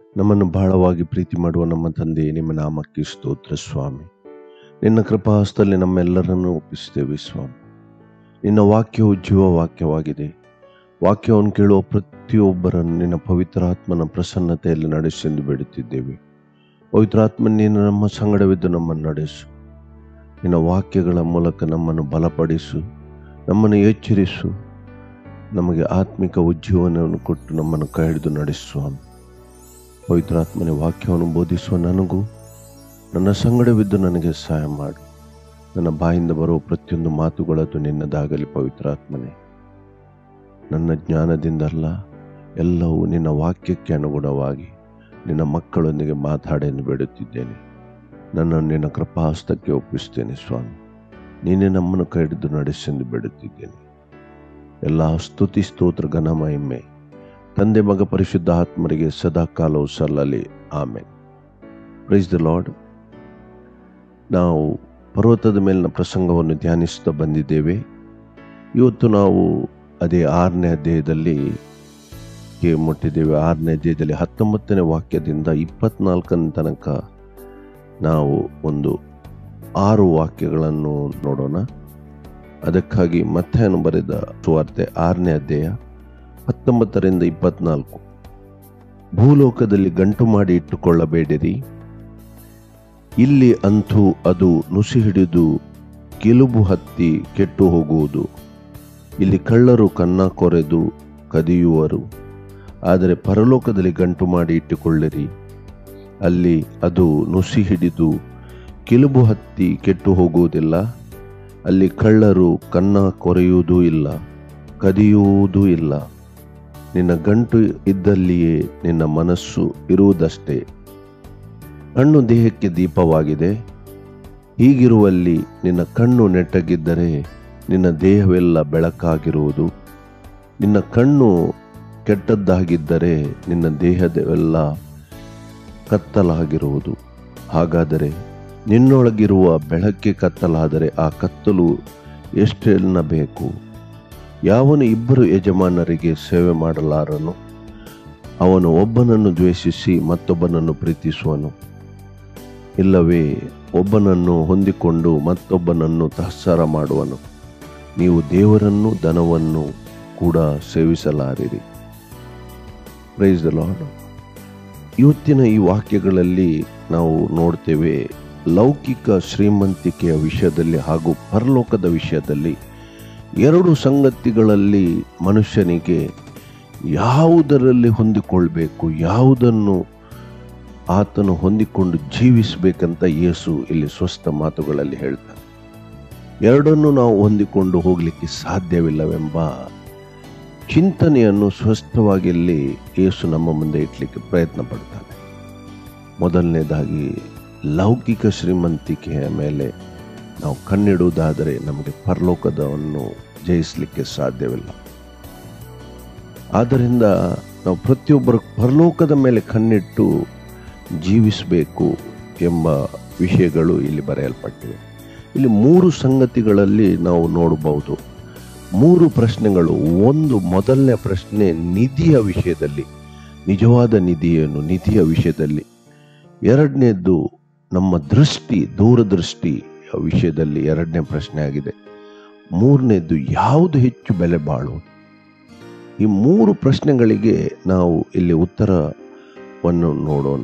ನಮ್ಮನ್ನು ಬಹಳವಾಗಿ ಪ್ರೀತಿ ಮಾಡುವ ನಮ್ಮ ತಂದೆ ನಿಮ್ಮ ನಾಮಕ್ಕೆ ಸ್ತೋತ್ರ ಸ್ವಾಮಿ ನಿನ್ನ ಕೃಪಾಹಸ್ತಲ್ಲಿ ನಮ್ಮೆಲ್ಲರನ್ನು ಒಪ್ಪಿಸ್ತೇವೆ ಸ್ವಾಮಿ ನಿನ್ನ ವಾಕ್ಯವು ಜೀವ ವಾಕ್ಯವಾಗಿದೆ ವಾಕ್ಯವನ್ನು ಕೇಳುವ ಪ್ರತಿಯೊಬ್ಬರನ್ನು ನಿನ್ನ ಪವಿತ್ರಾತ್ಮನ ಪ್ರಸನ್ನತೆಯಲ್ಲಿ ನಡೆಸೆಂದು ಬೇಡುತ್ತಿದ್ದೇವೆ ಪವಿತ್ರಾತ್ಮ ನೀನು ನಮ್ಮ ಸಂಗಡವಿದ್ದು ನಮ್ಮನ್ನು ನಡೆಸು ನಿನ್ನ ವಾಕ್ಯಗಳ ಮೂಲಕ ನಮ್ಮನ್ನು ಬಲಪಡಿಸು ನಮ್ಮನ್ನು ಎಚ್ಚರಿಸು ನಮಗೆ ಆತ್ಮಿಕ ಉಜ್ಜೀವನವನ್ನು ಕೊಟ್ಟು ನಮ್ಮನ್ನು ಕೈ ಹಿಡಿದು ನಡೆಸು ಸ್ವಾಮಿ ಪವಿತ್ರಾತ್ಮನ ವಾಕ್ಯವನ್ನು ಬೋಧಿಸುವ ನನಗೂ ನನ್ನ ಸಂಗಡವಿದ್ದು ನನಗೆ ಸಹಾಯ ಮಾಡು ನನ್ನ ಬಾಯಿಂದ ಬರುವ ಪ್ರತಿಯೊಂದು ಮಾತುಗಳದ್ದು ನಿನ್ನದಾಗಲಿ ಪವಿತ್ರಾತ್ಮನೇ ನನ್ನ ಜ್ಞಾನದಿಂದಲ್ಲ ಎಲ್ಲವೂ ನಿನ್ನ ವಾಕ್ಯಕ್ಕೆ ಅನುಗುಣವಾಗಿ ನಿನ್ನ ಮಕ್ಕಳೊಂದಿಗೆ ಮಾತಾಡೆಂದು ಬೇಡುತ್ತಿದ್ದೇನೆ ನನ್ನನ್ನು ನಿನ್ನ ಕೃಪಾಹಸ್ತಕ್ಕೆ ಒಪ್ಪಿಸ್ತೇನೆ ಸ್ವಾಮಿ ನೀನೇ ನಮ್ಮನ್ನು ಕೈ ಹಿಡಿದು ನಡೆಸೆಂದು ಬೇಡುತ್ತಿದ್ದೇನೆ ಎಲ್ಲ ಸ್ತುತಿ ಸ್ತೋತ್ರ ಘನ ಮಹಿಮೆ ತಂದೆ ಮಗ ಪರಿಶುದ್ಧ ಆತ್ಮರಿಗೆ ಸದಾ ಕಾಲವು ಸಲ್ಲಲಿ ಆಮೇಲೆ ಪ್ರೈಸ್ ದ ಲಾರ್ಡ್ ನಾವು ಪರ್ವತದ ಮೇಲಿನ ಪ್ರಸಂಗವನ್ನು ಧ್ಯಾನಿಸುತ್ತಾ ಬಂದಿದ್ದೇವೆ ಇವತ್ತು ನಾವು ಅದೇ ಆರನೇ ಅಧ್ಯಾಯದಲ್ಲಿ ಗೆ ಮುಟ್ಟಿದ್ದೇವೆ ಆರನೇ ಅಧ್ಯಾಯದಲ್ಲಿ ಹತ್ತೊಂಬತ್ತನೇ ವಾಕ್ಯದಿಂದ ಇಪ್ಪತ್ನಾಲ್ಕನೇ ತನಕ ನಾವು ಒಂದು ಆರು ವಾಕ್ಯಗಳನ್ನು ನೋಡೋಣ ಅದಕ್ಕಾಗಿ ಮತ್ತೆ ಬರೆದ ಸುವಾರ್ತೆ ಆರನೇ ಅಧ್ಯಾಯ ಹತ್ತೊಂಬತ್ತರಿಂದ ಇಪ್ಪತ್ನಾಲ್ಕು ಭೂಲೋಕದಲ್ಲಿ ಗಂಟು ಮಾಡಿ ಇಟ್ಟುಕೊಳ್ಳಬೇಡಿರಿ ಇಲ್ಲಿ ಅಂತೂ ಅದು ನುಸಿ ಹಿಡಿದು ಕಿಲುಬು ಹತ್ತಿ ಕೆಟ್ಟು ಹೋಗುವುದು ಇಲ್ಲಿ ಕಳ್ಳರು ಕನ್ನ ಕೊರೆದು ಕದಿಯುವರು ಆದರೆ ಪರಲೋಕದಲ್ಲಿ ಗಂಟು ಮಾಡಿ ಇಟ್ಟುಕೊಳ್ಳಿರಿ ಅಲ್ಲಿ ಅದು ನುಸಿ ಹಿಡಿದು ಕಿಲುಬು ಹತ್ತಿ ಕೆಟ್ಟು ಹೋಗುವುದಿಲ್ಲ ಅಲ್ಲಿ ಕಳ್ಳರು ಕನ್ನ ಕೊರೆಯುವುದೂ ಇಲ್ಲ ಕದಿಯುವುದೂ ಇಲ್ಲ ನಿನ್ನ ಗಂಟು ಇದ್ದಲ್ಲಿಯೇ ನಿನ್ನ ಮನಸ್ಸು ಇರುವುದಷ್ಟೇ ಕಣ್ಣು ದೇಹಕ್ಕೆ ದೀಪವಾಗಿದೆ ಹೀಗಿರುವಲ್ಲಿ ನಿನ್ನ ಕಣ್ಣು ನೆಟ್ಟಗಿದ್ದರೆ ನಿನ್ನ ದೇಹವೆಲ್ಲ ಬೆಳಕಾಗಿರುವುದು ನಿನ್ನ ಕಣ್ಣು ಕೆಟ್ಟದ್ದಾಗಿದ್ದರೆ ನಿನ್ನ ದೇಹದವೆಲ್ಲ ಕತ್ತಲಾಗಿರುವುದು ಹಾಗಾದರೆ ನಿನ್ನೊಳಗಿರುವ ಬೆಳಕ್ಕೆ ಕತ್ತಲಾದರೆ ಆ ಕತ್ತಲು ಎಷ್ಟೆನ್ನಬೇಕು ಯಾವನು ಇಬ್ಬರು ಯಜಮಾನರಿಗೆ ಸೇವೆ ಮಾಡಲಾರನು ಅವನು ಒಬ್ಬನನ್ನು ದ್ವೇಷಿಸಿ ಮತ್ತೊಬ್ಬನನ್ನು ಪ್ರೀತಿಸುವನು ಇಲ್ಲವೇ ಒಬ್ಬನನ್ನು ಹೊಂದಿಕೊಂಡು ಮತ್ತೊಬ್ಬನನ್ನು ತಹಸ್ಸಾರ ಮಾಡುವನು ನೀವು ದೇವರನ್ನು ದನವನ್ನು ಕೂಡ ಸೇವಿಸಲಾರಿರಿ ಪ್ರೈಸ್ ದ ಲಾರ್ಡ್ ಇವತ್ತಿನ ಈ ವಾಕ್ಯಗಳಲ್ಲಿ ನಾವು ನೋಡ್ತೇವೆ ಲೌಕಿಕ ಶ್ರೀಮಂತಿಕೆಯ ವಿಷಯದಲ್ಲಿ ಹಾಗೂ ಪರಲೋಕದ ವಿಷಯದಲ್ಲಿ ಎರಡು ಸಂಗತಿಗಳಲ್ಲಿ ಮನುಷ್ಯನಿಗೆ ಯಾವುದರಲ್ಲಿ ಹೊಂದಿಕೊಳ್ಬೇಕು ಯಾವುದನ್ನು ಆತನು ಹೊಂದಿಕೊಂಡು ಜೀವಿಸಬೇಕಂತ ಯೇಸು ಇಲ್ಲಿ ಸ್ವಸ್ಥ ಮಾತುಗಳಲ್ಲಿ ಹೇಳ್ತಾನೆ ಎರಡನ್ನು ನಾವು ಹೊಂದಿಕೊಂಡು ಹೋಗಲಿಕ್ಕೆ ಸಾಧ್ಯವಿಲ್ಲವೆಂಬ ಚಿಂತನೆಯನ್ನು ಸ್ವಸ್ಥವಾಗಿ ಇಲ್ಲಿ ಯೇಸು ನಮ್ಮ ಮುಂದೆ ಇಟ್ಲಿಕ್ಕೆ ಪ್ರಯತ್ನ ಪಡ್ತಾನೆ ಮೊದಲನೇದಾಗಿ ಲೌಕಿಕ ಶ್ರೀಮಂತಿಕೆಯ ಮೇಲೆ ನಾವು ಕಣ್ಣಿಡುವುದಾದರೆ ನಮಗೆ ಪರಲೋಕದವನ್ನು ಜಯಿಸಲಿಕ್ಕೆ ಸಾಧ್ಯವಿಲ್ಲ ಆದ್ದರಿಂದ ನಾವು ಪ್ರತಿಯೊಬ್ಬರು ಪರಲೋಕದ ಮೇಲೆ ಕಣ್ಣಿಟ್ಟು ಜೀವಿಸಬೇಕು ಎಂಬ ವಿಷಯಗಳು ಇಲ್ಲಿ ಬರೆಯಲ್ಪಟ್ಟಿವೆ ಇಲ್ಲಿ ಮೂರು ಸಂಗತಿಗಳಲ್ಲಿ ನಾವು ನೋಡಬಹುದು ಮೂರು ಪ್ರಶ್ನೆಗಳು ಒಂದು ಮೊದಲನೇ ಪ್ರಶ್ನೆ ನಿಧಿಯ ವಿಷಯದಲ್ಲಿ ನಿಜವಾದ ನಿಧಿ ಏನು ನಿಧಿಯ ವಿಷಯದಲ್ಲಿ ಎರಡನೇದ್ದು ನಮ್ಮ ದೃಷ್ಟಿ ದೂರದೃಷ್ಟಿ ವಿಷಯದಲ್ಲಿ ಎರಡನೇ ಪ್ರಶ್ನೆ ಆಗಿದೆ ಮೂರನೇದ್ದು ಯಾವುದು ಹೆಚ್ಚು ಬೆಲೆ ಬಾಳು ಈ ಮೂರು ಪ್ರಶ್ನೆಗಳಿಗೆ ನಾವು ಇಲ್ಲಿ ಉತ್ತರವನ್ನು ನೋಡೋಣ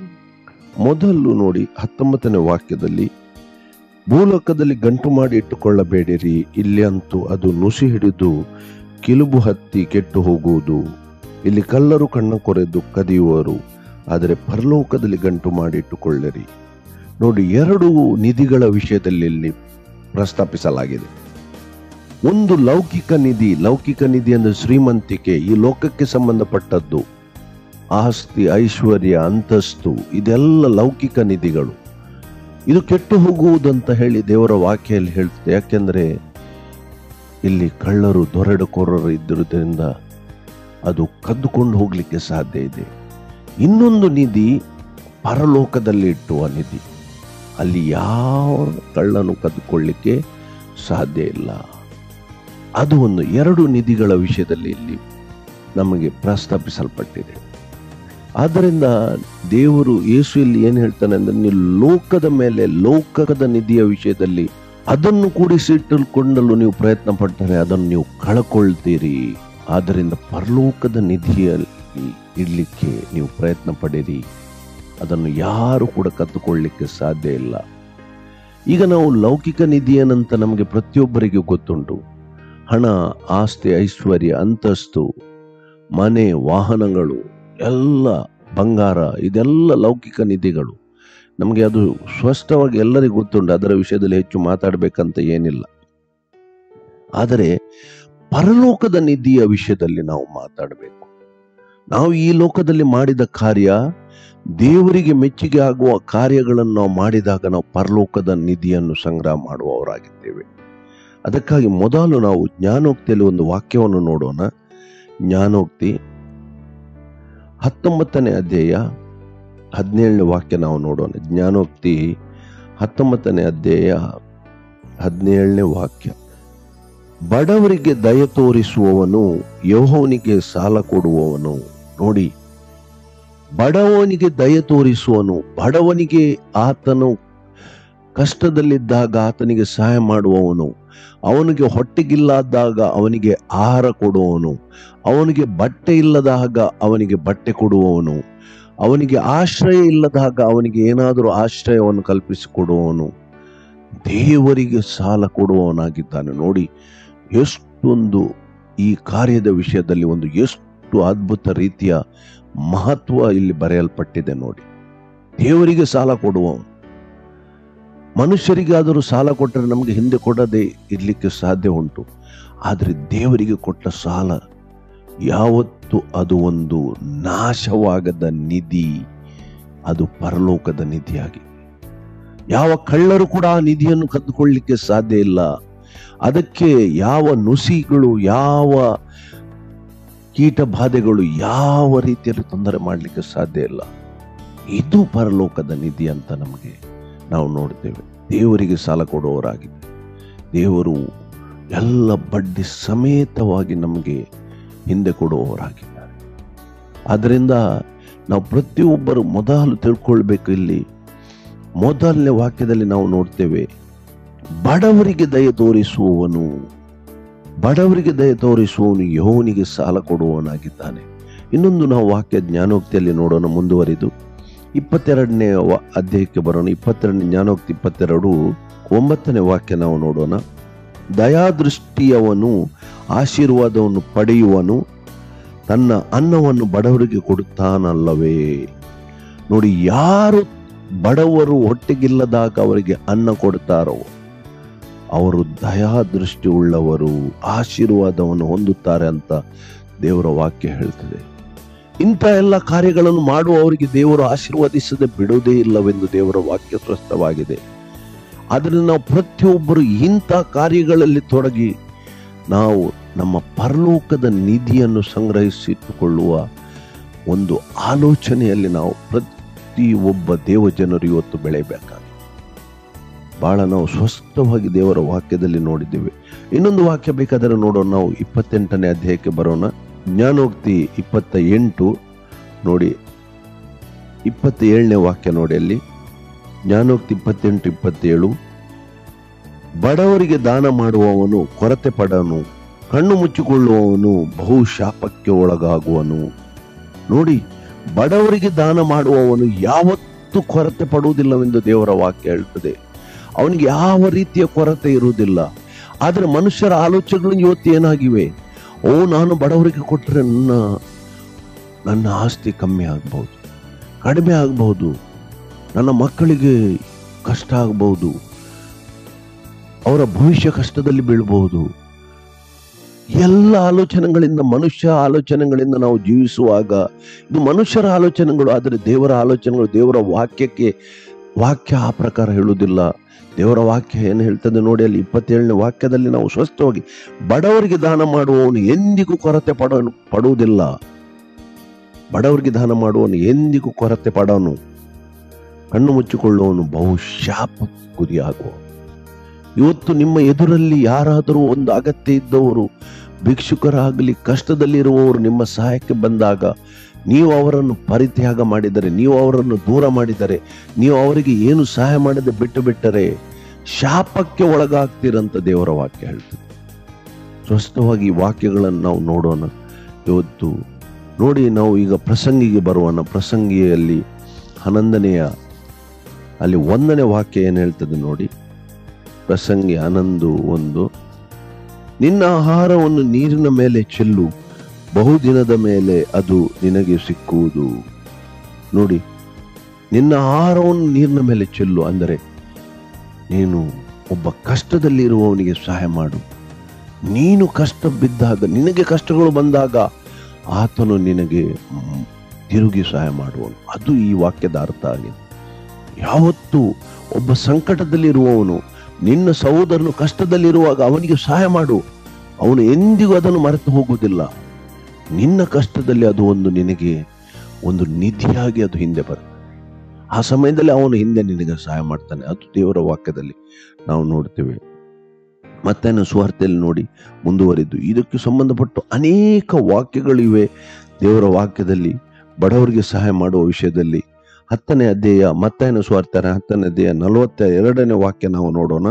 ಮೊದಲು ನೋಡಿ ಹತ್ತೊಂಬತ್ತನೇ ವಾಕ್ಯದಲ್ಲಿ ಭೂಲೋಕದಲ್ಲಿ ಗಂಟು ಮಾಡಿ ಇಟ್ಟುಕೊಳ್ಳಬೇಡಿರಿ ಇಲ್ಲಿ ಅಂತೂ ಅದು ನುಸಿ ಹಿಡಿದು ಕಿಲುಬು ಹತ್ತಿ ಕೆಟ್ಟು ಹೋಗುವುದು ಇಲ್ಲಿ ಕಳ್ಳರು ಕಣ್ಣ ಕೊರೆದು ಕದಿಯುವರು ಆದರೆ ಪರಲೋಕದಲ್ಲಿ ಗಂಟು ಮಾಡಿ ಇಟ್ಟುಕೊಳ್ಳಿರಿ ನೋಡಿ ಎರಡು ನಿಧಿಗಳ ವಿಷಯದಲ್ಲಿ ಇಲ್ಲಿ ಪ್ರಸ್ತಾಪಿಸಲಾಗಿದೆ ಒಂದು ಲೌಕಿಕ ನಿಧಿ ಲೌಕಿಕ ನಿಧಿ ಅಂದ್ರೆ ಶ್ರೀಮಂತಿಕೆ ಈ ಲೋಕಕ್ಕೆ ಸಂಬಂಧಪಟ್ಟದ್ದು ಆಸ್ತಿ ಐಶ್ವರ್ಯ ಅಂತಸ್ತು ಇದೆಲ್ಲ ಲೌಕಿಕ ನಿಧಿಗಳು ಇದು ಕೆಟ್ಟು ಹೋಗುವುದಂತ ಹೇಳಿ ದೇವರ ವಾಕ್ಯಲ್ಲಿ ಹೇಳ್ತದೆ ಯಾಕೆಂದ್ರೆ ಇಲ್ಲಿ ಕಳ್ಳರು ದೊರೆಡಕೋರರು ಇದ್ದಿರುವುದರಿಂದ ಅದು ಕದ್ದುಕೊಂಡು ಹೋಗ್ಲಿಕ್ಕೆ ಸಾಧ್ಯ ಇದೆ ಇನ್ನೊಂದು ನಿಧಿ ಪರಲೋಕದಲ್ಲಿ ಇಟ್ಟುವ ನಿಧಿ ಅಲ್ಲಿ ಯಾವ ಕಳ್ಳನು ಕದ್ದುಕೊಳ್ಳಿಕ್ಕೆ ಸಾಧ್ಯ ಇಲ್ಲ ಅದು ಒಂದು ಎರಡು ನಿಧಿಗಳ ವಿಷಯದಲ್ಲಿ ಇಲ್ಲಿ ನಮಗೆ ಪ್ರಸ್ತಾಪಿಸಲ್ಪಟ್ಟಿದೆ ಆದ್ದರಿಂದ ದೇವರು ಯೇಸು ಇಲ್ಲಿ ಏನ್ ಹೇಳ್ತಾನೆ ಅಂದ್ರೆ ನೀವು ಲೋಕದ ಮೇಲೆ ಲೋಕದ ನಿಧಿಯ ವಿಷಯದಲ್ಲಿ ಅದನ್ನು ಕೂಡಿಸಿಟ್ಟುಕೊಂಡಲು ನೀವು ಪ್ರಯತ್ನ ಪಟ್ಟರೆ ಅದನ್ನು ನೀವು ಕಳ್ಕೊಳ್ತೀರಿ ಆದ್ದರಿಂದ ಪರಲೋಕದ ನಿಧಿಯಲ್ಲಿ ಇಡ್ಲಿಕ್ಕೆ ನೀವು ಪ್ರಯತ್ನ ಪಡಿರಿ ಅದನ್ನು ಯಾರು ಕೂಡ ಕತ್ತುಕೊಳ್ಳಿಕ್ಕೆ ಸಾಧ್ಯ ಇಲ್ಲ ಈಗ ನಾವು ಲೌಕಿಕ ನಿಧಿ ಏನಂತ ನಮಗೆ ಪ್ರತಿಯೊಬ್ಬರಿಗೂ ಗೊತ್ತುಂಟು ಹಣ ಆಸ್ತಿ ಐಶ್ವರ್ಯ ಅಂತಸ್ತು ಮನೆ ವಾಹನಗಳು ಎಲ್ಲ ಬಂಗಾರ ಇದೆಲ್ಲ ಲೌಕಿಕ ನಿಧಿಗಳು ನಮಗೆ ಅದು ಸ್ಪಷ್ಟವಾಗಿ ಎಲ್ಲರಿಗೂ ಗೊತ್ತುಂಟು ಅದರ ವಿಷಯದಲ್ಲಿ ಹೆಚ್ಚು ಮಾತಾಡಬೇಕಂತ ಏನಿಲ್ಲ ಆದರೆ ಪರಲೋಕದ ನಿಧಿಯ ವಿಷಯದಲ್ಲಿ ನಾವು ಮಾತಾಡಬೇಕು ನಾವು ಈ ಲೋಕದಲ್ಲಿ ಮಾಡಿದ ಕಾರ್ಯ ದೇವರಿಗೆ ಮೆಚ್ಚುಗೆ ಆಗುವ ಕಾರ್ಯಗಳನ್ನು ನಾವು ಮಾಡಿದಾಗ ನಾವು ಪರಲೋಕದ ನಿಧಿಯನ್ನು ಸಂಗ್ರಹ ಮಾಡುವವರಾಗಿದ್ದೇವೆ ಅದಕ್ಕಾಗಿ ಮೊದಲು ನಾವು ಜ್ಞಾನೋಕ್ತಿಯಲ್ಲಿ ಒಂದು ವಾಕ್ಯವನ್ನು ನೋಡೋಣ ಜ್ಞಾನೋಕ್ತಿ ಹತ್ತೊಂಬತ್ತನೇ ಅಧ್ಯಾಯ ಹದಿನೇಳನೇ ವಾಕ್ಯ ನಾವು ನೋಡೋಣ ಜ್ಞಾನೋಕ್ತಿ ಹತ್ತೊಂಬತ್ತನೇ ಅಧ್ಯಾಯ ಹದಿನೇಳನೇ ವಾಕ್ಯ ಬಡವರಿಗೆ ದಯ ತೋರಿಸುವವನು ಯಹೋವನಿಗೆ ಸಾಲ ಕೊಡುವವನು ನೋಡಿ ಬಡವನಿಗೆ ದಯ ತೋರಿಸುವನು ಬಡವನಿಗೆ ಆತನು ಕಷ್ಟದಲ್ಲಿದ್ದಾಗ ಆತನಿಗೆ ಸಹಾಯ ಮಾಡುವವನು ಅವನಿಗೆ ಹೊಟ್ಟೆಗಿಲ್ಲದಾಗ ಅವನಿಗೆ ಆಹಾರ ಕೊಡುವವನು ಅವನಿಗೆ ಬಟ್ಟೆ ಇಲ್ಲದಾಗ ಅವನಿಗೆ ಬಟ್ಟೆ ಕೊಡುವವನು ಅವನಿಗೆ ಆಶ್ರಯ ಇಲ್ಲದಾಗ ಅವನಿಗೆ ಏನಾದರೂ ಆಶ್ರಯವನ್ನು ಕಲ್ಪಿಸಿಕೊಡುವವನು ದೇವರಿಗೆ ಸಾಲ ಕೊಡುವವನಾಗಿದ್ದಾನೆ ನೋಡಿ ಎಷ್ಟೊಂದು ಈ ಕಾರ್ಯದ ವಿಷಯದಲ್ಲಿ ಒಂದು ಎಷ್ಟು ಅದ್ಭುತ ರೀತಿಯ ಮಹತ್ವ ಇಲ್ಲಿ ಬರೆಯಲ್ಪಟ್ಟಿದೆ ನೋಡಿ ದೇವರಿಗೆ ಸಾಲ ಕೊಡುವವನು ಮನುಷ್ಯರಿಗಾದರೂ ಸಾಲ ಕೊಟ್ಟರೆ ನಮಗೆ ಹಿಂದೆ ಕೊಡದೆ ಇರ್ಲಿಕ್ಕೆ ಸಾಧ್ಯ ಉಂಟು ಆದರೆ ದೇವರಿಗೆ ಕೊಟ್ಟ ಸಾಲ ಯಾವತ್ತು ಅದು ಒಂದು ನಾಶವಾಗದ ನಿಧಿ ಅದು ಪರಲೋಕದ ನಿಧಿಯಾಗಿದೆ ಯಾವ ಕಳ್ಳರು ಕೂಡ ಆ ನಿಧಿಯನ್ನು ಕದ್ದುಕೊಳ್ಳಿಕ್ಕೆ ಸಾಧ್ಯ ಇಲ್ಲ ಅದಕ್ಕೆ ಯಾವ ನುಸಿಗಳು ಯಾವ ಕೀಟ ಬಾಧೆಗಳು ಯಾವ ರೀತಿಯಲ್ಲಿ ತೊಂದರೆ ಮಾಡಲಿಕ್ಕೆ ಸಾಧ್ಯ ಇಲ್ಲ ಇದು ಪರಲೋಕದ ನಿಧಿ ಅಂತ ನಮಗೆ ನಾವು ನೋಡ್ತೇವೆ ದೇವರಿಗೆ ಸಾಲ ಕೊಡುವವರಾಗಿದೆ ದೇವರು ಎಲ್ಲ ಬಡ್ಡಿ ಸಮೇತವಾಗಿ ನಮಗೆ ಹಿಂದೆ ಕೊಡುವವರಾಗಿದ್ದಾರೆ ಆದ್ದರಿಂದ ನಾವು ಪ್ರತಿಯೊಬ್ಬರು ಮೊದಲು ತಿಳ್ಕೊಳ್ಬೇಕು ಇಲ್ಲಿ ಮೊದಲನೇ ವಾಕ್ಯದಲ್ಲಿ ನಾವು ನೋಡ್ತೇವೆ ಬಡವರಿಗೆ ದಯ ತೋರಿಸುವವನು ಬಡವರಿಗೆ ದಯ ತೋರಿಸುವವನು ಯಹೋವನಿಗೆ ಸಾಲ ಕೊಡುವವನಾಗಿದ್ದಾನೆ ಇನ್ನೊಂದು ನಾವು ವಾಕ್ಯ ಜ್ಞಾನೋಕ್ತಿಯಲ್ಲಿ ನೋಡೋಣ ಮುಂದುವರಿದು ಇಪ್ಪತ್ತೆರಡನೇ ವ- ಅಧ್ಯಾಯಕ್ಕೆ ಬರೋಣ ಇಪ್ಪತ್ತೆರಡನೇ ಜ್ಞಾನೋಕ್ತಿ ಇಪ್ಪತ್ತೆರಡು ಒಂಬತ್ತನೇ ವಾಕ್ಯ ನಾವು ನೋಡೋಣ ದಯಾದೃಷ್ಟಿಯವನು ಆಶೀರ್ವಾದವನ್ನು ಪಡೆಯುವನು ತನ್ನ ಅನ್ನವನ್ನು ಬಡವರಿಗೆ ಕೊಡುತ್ತಾನಲ್ಲವೇ ನೋಡಿ ಯಾರು ಬಡವರು ಹೊಟ್ಟೆಗಿಲ್ಲದಾಗ ಅವರಿಗೆ ಅನ್ನ ಕೊಡ್ತಾರೋ ಅವರು ದಯಾದೃಷ್ಟಿ ಉಳ್ಳವರು ಆಶೀರ್ವಾದವನ್ನು ಹೊಂದುತ್ತಾರೆ ಅಂತ ದೇವರ ವಾಕ್ಯ ಹೇಳ್ತದೆ ಇಂಥ ಎಲ್ಲ ಕಾರ್ಯಗಳನ್ನು ಮಾಡುವವರಿಗೆ ದೇವರು ಆಶೀರ್ವದಿಸದೆ ಬಿಡುವುದೇ ಇಲ್ಲವೆಂದು ದೇವರ ವಾಕ್ಯ ಸ್ಪಷ್ಟವಾಗಿದೆ ಆದ್ದರಿಂದ ನಾವು ಪ್ರತಿಯೊಬ್ಬರು ಇಂಥ ಕಾರ್ಯಗಳಲ್ಲಿ ತೊಡಗಿ ನಾವು ನಮ್ಮ ಪರಲೋಕದ ನಿಧಿಯನ್ನು ಸಂಗ್ರಹಿಸಿಟ್ಟುಕೊಳ್ಳುವ ಒಂದು ಆಲೋಚನೆಯಲ್ಲಿ ನಾವು ಪ್ರತಿ ಒಬ್ಬ ದೇವಜನರು ಇವತ್ತು ಬೆಳೆಯಬೇಕಾಗಿದೆ ಬಹಳ ನಾವು ಸ್ಪಷ್ಟವಾಗಿ ದೇವರ ವಾಕ್ಯದಲ್ಲಿ ನೋಡಿದ್ದೇವೆ ಇನ್ನೊಂದು ವಾಕ್ಯ ಬೇಕಾದರೆ ನೋಡೋಣ ನಾವು ಇಪ್ಪತ್ತೆಂಟನೇ ಅಧ್ಯಾಯಕ್ಕೆ ಬರೋಣ ಜ್ಞಾನೋಕ್ತಿ ಇಪ್ಪತ್ತ ಎಂಟು ನೋಡಿ ಇಪ್ಪತ್ತ ಏಳನೇ ವಾಕ್ಯ ನೋಡಿ ಅಲ್ಲಿ ಜ್ಞಾನೋಕ್ತಿ ಇಪ್ಪತ್ತೆಂಟು ಇಪ್ಪತ್ತೇಳು ಬಡವರಿಗೆ ದಾನ ಮಾಡುವವನು ಕೊರತೆ ಪಡನು ಕಣ್ಣು ಮುಚ್ಚಿಕೊಳ್ಳುವವನು ಬಹು ಶಾಪಕ್ಕೆ ಒಳಗಾಗುವನು ನೋಡಿ ಬಡವರಿಗೆ ದಾನ ಮಾಡುವವನು ಯಾವತ್ತೂ ಕೊರತೆ ಪಡುವುದಿಲ್ಲವೆಂದು ದೇವರ ವಾಕ್ಯ ಹೇಳ್ತದೆ ಅವನಿಗೆ ಯಾವ ರೀತಿಯ ಕೊರತೆ ಇರುವುದಿಲ್ಲ ಆದರೆ ಮನುಷ್ಯರ ಆಲೋಚನೆಗಳು ಇವತ್ತು ಏನಾಗಿವೆ ಓ ನಾನು ಬಡವರಿಗೆ ಕೊಟ್ಟರೆ ನನ್ನ ನನ್ನ ಆಸ್ತಿ ಕಮ್ಮಿ ಆಗ್ಬಹುದು ಕಡಿಮೆ ಆಗಬಹುದು ನನ್ನ ಮಕ್ಕಳಿಗೆ ಕಷ್ಟ ಆಗಬಹುದು ಅವರ ಭವಿಷ್ಯ ಕಷ್ಟದಲ್ಲಿ ಬೀಳಬಹುದು ಎಲ್ಲ ಆಲೋಚನೆಗಳಿಂದ ಮನುಷ್ಯ ಆಲೋಚನೆಗಳಿಂದ ನಾವು ಜೀವಿಸುವಾಗ ಇದು ಮನುಷ್ಯರ ಆಲೋಚನೆಗಳು ಆದರೆ ದೇವರ ಆಲೋಚನೆಗಳು ದೇವರ ವಾಕ್ಯಕ್ಕೆ ವಾಕ್ಯ ಆ ಪ್ರಕಾರ ಹೇಳುವುದಿಲ್ಲ ದೇವರ ವಾಕ್ಯ ಏನು ಹೇಳ್ತದೆ ನೋಡಿ ಅಲ್ಲಿ ಇಪ್ಪತ್ತೇಳನೇ ವಾಕ್ಯದಲ್ಲಿ ನಾವು ಸ್ವಸ್ಥವಾಗಿ ಬಡವರಿಗೆ ದಾನ ಮಾಡುವವನು ಎಂದಿಗೂ ಕೊರತೆ ಪಡ ಪಡುವುದಿಲ್ಲ ಬಡವರಿಗೆ ದಾನ ಮಾಡುವವನು ಎಂದಿಗೂ ಕೊರತೆ ಪಡೋನು ಕಣ್ಣು ಮುಚ್ಚಿಕೊಳ್ಳುವವನು ಬಹು ಶಾಪ ಗುರಿಯಾಗುವ ಇವತ್ತು ನಿಮ್ಮ ಎದುರಲ್ಲಿ ಯಾರಾದರೂ ಒಂದು ಅಗತ್ಯ ಇದ್ದವರು ಭಿಕ್ಷುಕರಾಗಲಿ ಕಷ್ಟದಲ್ಲಿರುವವರು ನಿಮ್ಮ ಸಹಾಯಕ್ಕೆ ಬಂದಾಗ ನೀವು ಅವರನ್ನು ಪರಿತ್ಯಾಗ ಮಾಡಿದರೆ ನೀವು ಅವರನ್ನು ದೂರ ಮಾಡಿದರೆ ನೀವು ಅವರಿಗೆ ಏನು ಸಹಾಯ ಮಾಡದೆ ಬಿಟ್ಟು ಬಿಟ್ಟರೆ ಶಾಪಕ್ಕೆ ಒಳಗಾಗ್ತೀರಂತ ದೇವರ ವಾಕ್ಯ ಹೇಳ್ತದೆ ಸ್ಪಷ್ಟವಾಗಿ ಈ ವಾಕ್ಯಗಳನ್ನು ನಾವು ನೋಡೋಣ ಇವತ್ತು ನೋಡಿ ನಾವು ಈಗ ಪ್ರಸಂಗಿಗೆ ಬರುವಣ ಪ್ರಸಂಗಿಯಲ್ಲಿ ಹನ್ನೊಂದನೆಯ ಅಲ್ಲಿ ಒಂದನೇ ವಾಕ್ಯ ಏನು ಹೇಳ್ತದೆ ನೋಡಿ ಪ್ರಸಂಗಿ ಹನ್ನೊಂದು ಒಂದು ನಿನ್ನ ಆಹಾರವನ್ನು ನೀರಿನ ಮೇಲೆ ಚೆಲ್ಲು ಬಹುದಿನದ ಮೇಲೆ ಅದು ನಿನಗೆ ಸಿಕ್ಕುವುದು ನೋಡಿ ನಿನ್ನ ಆಹಾರವನ್ನು ನೀರಿನ ಮೇಲೆ ಚೆಲ್ಲು ಅಂದರೆ ನೀನು ಒಬ್ಬ ಕಷ್ಟದಲ್ಲಿ ಇರುವವನಿಗೆ ಸಹಾಯ ಮಾಡು ನೀನು ಕಷ್ಟ ಬಿದ್ದಾಗ ನಿನಗೆ ಕಷ್ಟಗಳು ಬಂದಾಗ ಆತನು ನಿನಗೆ ಮ್, ತಿರುಗಿ ಸಹಾಯ ಮಾಡುವನು ಅದು ಈ ವಾಕ್ಯದ ಅರ್ಥ ಆಗಿದೆ ಯಾವತ್ತು ಒಬ್ಬ ಸಂಕಟದಲ್ಲಿರುವವನು ನಿನ್ನ ಸಹೋದರನು ಕಷ್ಟದಲ್ಲಿರುವಾಗ ಅವನಿಗೆ ಸಹಾಯ ಮಾಡು ಅವನು ಎಂದಿಗೂ ಅದನ್ನು ಮರೆತು ಹೋಗುವುದಿಲ್ಲ ನಿನ್ನ ಕಷ್ಟದಲ್ಲಿ ಅದು ಒಂದು ನಿನಗೆ ಒಂದು ನಿಧಿಯಾಗಿ ಅದು ಹಿಂದೆ ಬರುತ್ತೆ ಆ ಸಮಯದಲ್ಲಿ ಅವನು ಹಿಂದೆ ನಿನಗೆ ಸಹಾಯ ಮಾಡ್ತಾನೆ ಅದು ದೇವರ ವಾಕ್ಯದಲ್ಲಿ ನಾವು ನೋಡ್ತೇವೆ ಮತ್ತೆ ಸುವಾರ್ತೆಯಲ್ಲಿ ನೋಡಿ ಮುಂದುವರಿದ್ದು ಇದಕ್ಕೆ ಸಂಬಂಧಪಟ್ಟು ಅನೇಕ ವಾಕ್ಯಗಳಿವೆ ದೇವರ ವಾಕ್ಯದಲ್ಲಿ ಬಡವರಿಗೆ ಸಹಾಯ ಮಾಡುವ ವಿಷಯದಲ್ಲಿ ಹತ್ತನೇ ಅಧ್ಯಾಯ ಮತ್ತಾಯನ ಸುವಾರ್ತೆನ ಹತ್ತನೇ ಅಧ್ಯಾಯ ನಲವತ್ತ ಎರಡನೇ ವಾಕ್ಯ ನಾವು ನೋಡೋಣ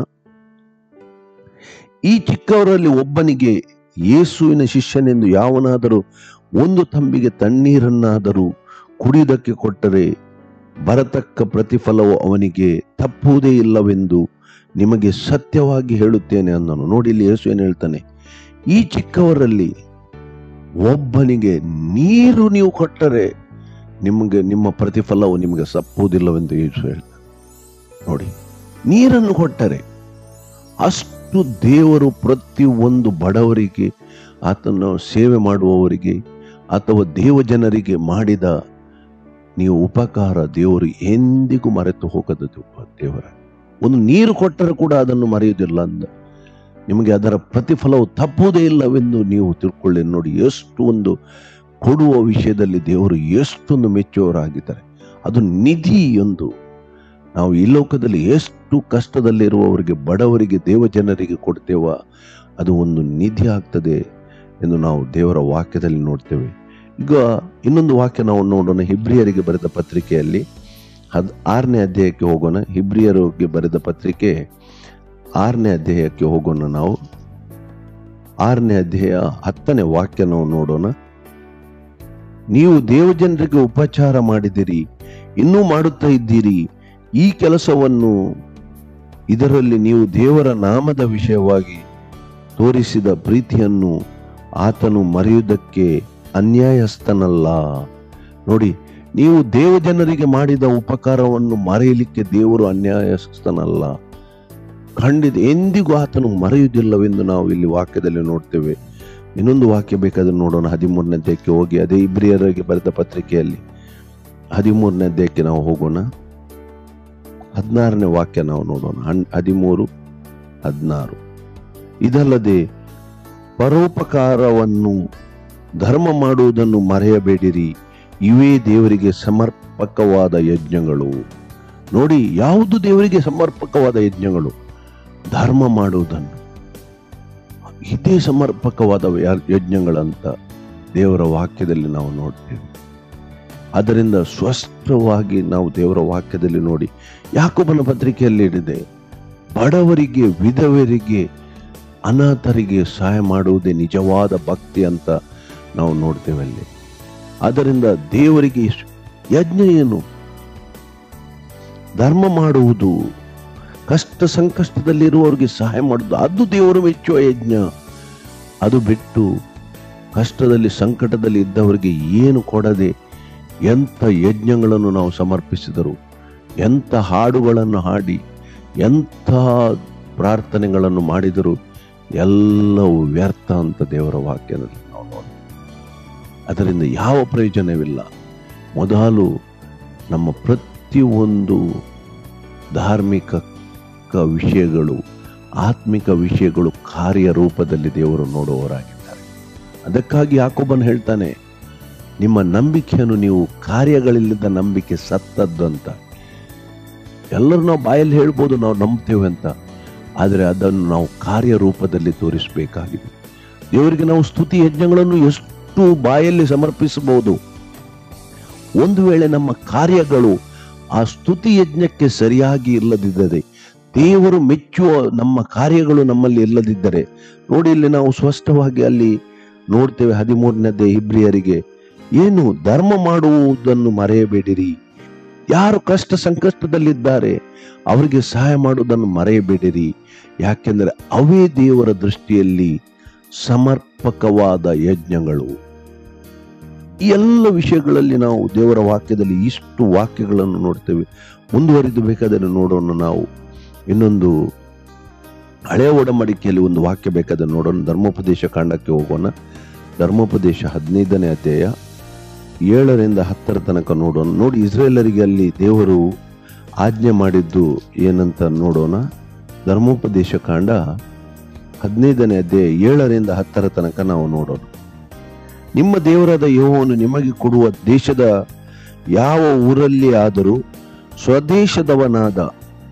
ಈ ಚಿಕ್ಕವರಲ್ಲಿ ಒಬ್ಬನಿಗೆ ಯೇಸುವಿನ ಶಿಷ್ಯನೆಂದು ಯಾವನಾದರೂ ಒಂದು ತಂಬಿಗೆ ತಣ್ಣೀರನ್ನಾದರೂ ಕುಡಿಯುವುದಕ್ಕೆ ಕೊಟ್ಟರೆ ಬರತಕ್ಕ ಪ್ರತಿಫಲವು ಅವನಿಗೆ ತಪ್ಪುವುದೇ ಇಲ್ಲವೆಂದು ನಿಮಗೆ ಸತ್ಯವಾಗಿ ಹೇಳುತ್ತೇನೆ ಅಂದನು ನೋಡಿ ಇಲ್ಲಿ ಯೇಸು ಏನು ಹೇಳ್ತಾನೆ ಈ ಚಿಕ್ಕವರಲ್ಲಿ ಒಬ್ಬನಿಗೆ ನೀರು ನೀವು ಕೊಟ್ಟರೆ ನಿಮಗೆ ನಿಮ್ಮ ಪ್ರತಿಫಲವು ನಿಮಗೆ ಸಪ್ಪುವುದಿಲ್ಲವೆಂದು ಯೇಸು ಹೇಳ್ತಾನೆ ನೋಡಿ ನೀರನ್ನು ಕೊಟ್ಟರೆ ಅಷ್ಟು ದೇವರು ಪ್ರತಿಯೊಂದು ಬಡವರಿಗೆ ಆತನ ಸೇವೆ ಮಾಡುವವರಿಗೆ ಅಥವಾ ದೇವಜನರಿಗೆ ಮಾಡಿದ ನೀವು ಉಪಕಾರ ದೇವರು ಎಂದಿಗೂ ಮರೆತು ಹೋಗದ ದೇವರ ಒಂದು ನೀರು ಕೊಟ್ಟರೆ ಕೂಡ ಅದನ್ನು ಮರೆಯುವುದಿಲ್ಲ ಅಂದ ನಿಮಗೆ ಅದರ ಪ್ರತಿಫಲವು ತಪ್ಪುವುದೇ ಇಲ್ಲವೆಂದು ನೀವು ತಿಳ್ಕೊಳ್ಳಿ ನೋಡಿ ಎಷ್ಟು ಒಂದು ಕೊಡುವ ವಿಷಯದಲ್ಲಿ ದೇವರು ಎಷ್ಟೊಂದು ಮೆಚ್ಚುವವರಾಗಿದ್ದಾರೆ ಅದು ನಿಧಿ ಒಂದು ನಾವು ಈ ಲೋಕದಲ್ಲಿ ಎಷ್ಟು ಕಷ್ಟದಲ್ಲಿರುವವರಿಗೆ ಬಡವರಿಗೆ ದೇವಜನರಿಗೆ ಕೊಡ್ತೇವ ಅದು ಒಂದು ನಿಧಿ ಆಗ್ತದೆ ಎಂದು ನಾವು ದೇವರ ವಾಕ್ಯದಲ್ಲಿ ನೋಡ್ತೇವೆ ಈಗ ಇನ್ನೊಂದು ವಾಕ್ಯ ನಾವು ನೋಡೋಣ ಹಿಬ್ರಿಯರಿಗೆ ಬರೆದ ಪತ್ರಿಕೆಯಲ್ಲಿ ಹದ್ ಆರನೇ ಅಧ್ಯಾಯಕ್ಕೆ ಹೋಗೋಣ ಹಿಬ್ರಿಯರಿಗೆ ಬರೆದ ಪತ್ರಿಕೆ ಆರನೇ ಅಧ್ಯಾಯಕ್ಕೆ ಹೋಗೋಣ ನಾವು ಆರನೇ ಅಧ್ಯಾಯ ಹತ್ತನೇ ವಾಕ್ಯ ನಾವು ನೋಡೋಣ ನೀವು ದೇವಜನರಿಗೆ ಉಪಚಾರ ಮಾಡಿದಿರಿ ಇನ್ನೂ ಮಾಡುತ್ತಾ ಇದ್ದೀರಿ ಈ ಕೆಲಸವನ್ನು ಇದರಲ್ಲಿ ನೀವು ದೇವರ ನಾಮದ ವಿಷಯವಾಗಿ ತೋರಿಸಿದ ಪ್ರೀತಿಯನ್ನು ಆತನು ಮರೆಯುವುದಕ್ಕೆ ಅನ್ಯಾಯಸ್ಥನಲ್ಲ ನೋಡಿ ನೀವು ದೇವಜನರಿಗೆ ಮಾಡಿದ ಉಪಕಾರವನ್ನು ಮರೆಯಲಿಕ್ಕೆ ದೇವರು ಅನ್ಯಾಯಸ್ಥನಲ್ಲ ಖಂಡಿತ ಎಂದಿಗೂ ಆತನು ಮರೆಯುವುದಿಲ್ಲವೆಂದು ನಾವು ಇಲ್ಲಿ ವಾಕ್ಯದಲ್ಲಿ ನೋಡ್ತೇವೆ ಇನ್ನೊಂದು ವಾಕ್ಯ ಬೇಕಾದ್ರೆ ನೋಡೋಣ ಹದಿಮೂರನೇ ಅಧ್ಯಾಯಕ್ಕೆ ಹೋಗಿ ಅದೇ ಇಬ್ರಿಯರಿಗೆ ಬರೆದ ಪತ್ರಿಕೆಯಲ್ಲಿ ಹದಿಮೂರನೇ ಅಧ್ಯಾಯಕ್ಕೆ ನಾವು ಹೋಗೋಣ ಹದಿನಾರನೇ ವಾಕ್ಯ ನಾವು ನೋಡೋಣ ಹನ್ ಹದಿಮೂರು ಹದಿನಾರು ಇದಲ್ಲದೆ ಪರೋಪಕಾರವನ್ನು ಧರ್ಮ ಮಾಡುವುದನ್ನು ಮರೆಯಬೇಡಿರಿ ಇವೇ ದೇವರಿಗೆ ಸಮರ್ಪಕವಾದ ಯಜ್ಞಗಳು ನೋಡಿ ಯಾವುದು ದೇವರಿಗೆ ಸಮರ್ಪಕವಾದ ಯಜ್ಞಗಳು ಧರ್ಮ ಮಾಡುವುದನ್ನು ಇದೇ ಸಮರ್ಪಕವಾದ ಯ- ಯಜ್ಞಗಳಂತ ದೇವರ ವಾಕ್ಯದಲ್ಲಿ ನಾವು ನೋಡ್ತೇವೆ ಅದರಿಂದ ಸ್ಪಷ್ಟವಾಗಿ ನಾವು ದೇವರ ವಾಕ್ಯದಲ್ಲಿ ನೋಡಿ ಯಾಕೋಬನ ಪತ್ರಿಕೆಯಲ್ಲಿ ಹಿಡಿದೆ ಬಡವರಿಗೆ ವಿಧವೆಯರಿಗೆ ಅನಾಥರಿಗೆ ಸಹಾಯ ಮಾಡುವುದೇ ನಿಜವಾದ ಭಕ್ತಿ ಅಂತ ನಾವು ನೋಡ್ತೇವೆ ಅಲ್ಲಿ ಅದರಿಂದ ದೇವರಿಗೆ ಇಷ್ಟು- ಯಜ್ಞ ಏನು ಧರ್ಮ ಮಾಡುವುದು ಕಷ್ಟ ಸಂಕಷ್ಟದಲ್ಲಿರುವವರಿಗೆ ಸಹಾಯ ಮಾಡುವುದು ಅದು ದೇವರು ಮೆಚ್ಚುವ ಯಜ್ಞ ಅದು ಬಿಟ್ಟು ಕಷ್ಟದಲ್ಲಿ ಸಂಕಟದಲ್ಲಿ ಇದ್ದವರಿಗೆ ಏನು ಕೊಡದೆ ಎಂಥ ಯಜ್ಞಗಳನ್ನು ನಾವು ಸಮರ್ಪಿಸಿದರು ಎಂಥ ಹಾಡುಗಳನ್ನು ಹಾಡಿ ಎಂಥ ಪ್ರಾರ್ಥನೆಗಳನ್ನು ಮಾಡಿದರು ಎಲ್ಲವೂ ವ್ಯರ್ಥ ಅಂತ ದೇವರ ವಾಕ್ಯದಲ್ಲಿ ನಾವು ನೋಡಿ ಅದರಿಂದ ಯಾವ ಪ್ರಯೋಜನವಿಲ್ಲ ಮೊದಲು ನಮ್ಮ ಪ್ರತಿಯೊಂದು ಧಾರ್ಮಿಕ ಕ ವಿಷಯಗಳು ಆತ್ಮಿಕ ವಿಷಯಗಳು ಕಾರ್ಯರೂಪದಲ್ಲಿ ದೇವರು ನೋಡುವವರಾಗಿದ್ದಾರೆ ಅದಕ್ಕಾಗಿ ಯಾಕೊಬ್ಬನು ಹೇಳ್ತಾನೆ ನಿಮ್ಮ ನಂಬಿಕೆಯನ್ನು ನೀವು ಕಾರ್ಯಗಳಿಲ್ಲದ ನಂಬಿಕೆ ಸತ್ತದ್ದು ಅಂತ ಎಲ್ಲರೂ ನಾವು ಬಾಯಲ್ಲಿ ಹೇಳ್ಬೋದು ನಾವು ನಂಬ್ತೇವೆ ಅಂತ ಆದರೆ ಅದನ್ನು ನಾವು ಕಾರ್ಯರೂಪದಲ್ಲಿ ತೋರಿಸಬೇಕಾಗಿದೆ ದೇವರಿಗೆ ನಾವು ಸ್ತುತಿ ಯಜ್ಞಗಳನ್ನು ಎಷ್ಟು ಬಾಯಲ್ಲಿ ಸಮರ್ಪಿಸಬಹುದು ಒಂದು ವೇಳೆ ನಮ್ಮ ಕಾರ್ಯಗಳು ಆ ಸ್ತುತಿ ಯಜ್ಞಕ್ಕೆ ಸರಿಯಾಗಿ ಇಲ್ಲದಿದ್ದರೆ ದೇವರು ಮೆಚ್ಚುವ ನಮ್ಮ ಕಾರ್ಯಗಳು ನಮ್ಮಲ್ಲಿ ಇಲ್ಲದಿದ್ದರೆ ನೋಡಿ ಇಲ್ಲಿ ನಾವು ಸ್ಪಷ್ಟವಾಗಿ ಅಲ್ಲಿ ನೋಡ್ತೇವೆ ಹದಿಮೂರನೇದೇ ಇಬ್ರಿಯರಿಗೆ ಏನು ಧರ್ಮ ಮಾಡುವುದನ್ನು ಮರೆಯಬೇಡಿರಿ ಯಾರು ಕಷ್ಟ ಸಂಕಷ್ಟದಲ್ಲಿದ್ದಾರೆ ಅವರಿಗೆ ಸಹಾಯ ಮಾಡುವುದನ್ನು ಮರೆಯಬೇಡಿರಿ ಯಾಕೆಂದರೆ ಅವೇ ದೇವರ ದೃಷ್ಟಿಯಲ್ಲಿ ಸಮರ್ಪಕವಾದ ಯಜ್ಞಗಳು ಈ ಎಲ್ಲ ವಿಷಯಗಳಲ್ಲಿ ನಾವು ದೇವರ ವಾಕ್ಯದಲ್ಲಿ ಇಷ್ಟು ವಾಕ್ಯಗಳನ್ನು ನೋಡ್ತೇವೆ ಮುಂದುವರಿದು ಬೇಕಾದರೆ ನೋಡೋಣ ನಾವು ಇನ್ನೊಂದು ಹಳೆಯ ಒಡಂಬಡಿಕೆಯಲ್ಲಿ ಒಂದು ವಾಕ್ಯ ಬೇಕಾದರೆ ನೋಡೋಣ ಧರ್ಮೋಪದೇಶ ಕಾಂಡಕ್ಕೆ ಹೋಗೋಣ ಧರ್ಮೋಪದೇಶ ಹದಿನೈದನೇ ಅಧ್ಯಾಯ ಏಳರಿಂದ ಹತ್ತರ ತನಕ ನೋಡೋಣ ನೋಡಿ ಇಸ್ರೇಲರಿಗೆ ಅಲ್ಲಿ ದೇವರು ಆಜ್ಞೆ ಮಾಡಿದ್ದು ಏನಂತ ನೋಡೋಣ ಧರ್ಮೋಪದೇಶ ಕಾಂಡ ಹದಿನೈದನೇ ಅಧ್ಯಾಯ ಏಳರಿಂದ ಹತ್ತರ ತನಕ ನಾವು ನೋಡೋಣ ನಿಮ್ಮ ದೇವರಾದ ಯೆಹೋವನು ನಿಮಗೆ ಕೊಡುವ ದೇಶದ ಯಾವ ಊರಲ್ಲಿ ಆದರೂ ಸ್ವದೇಶದವನಾದ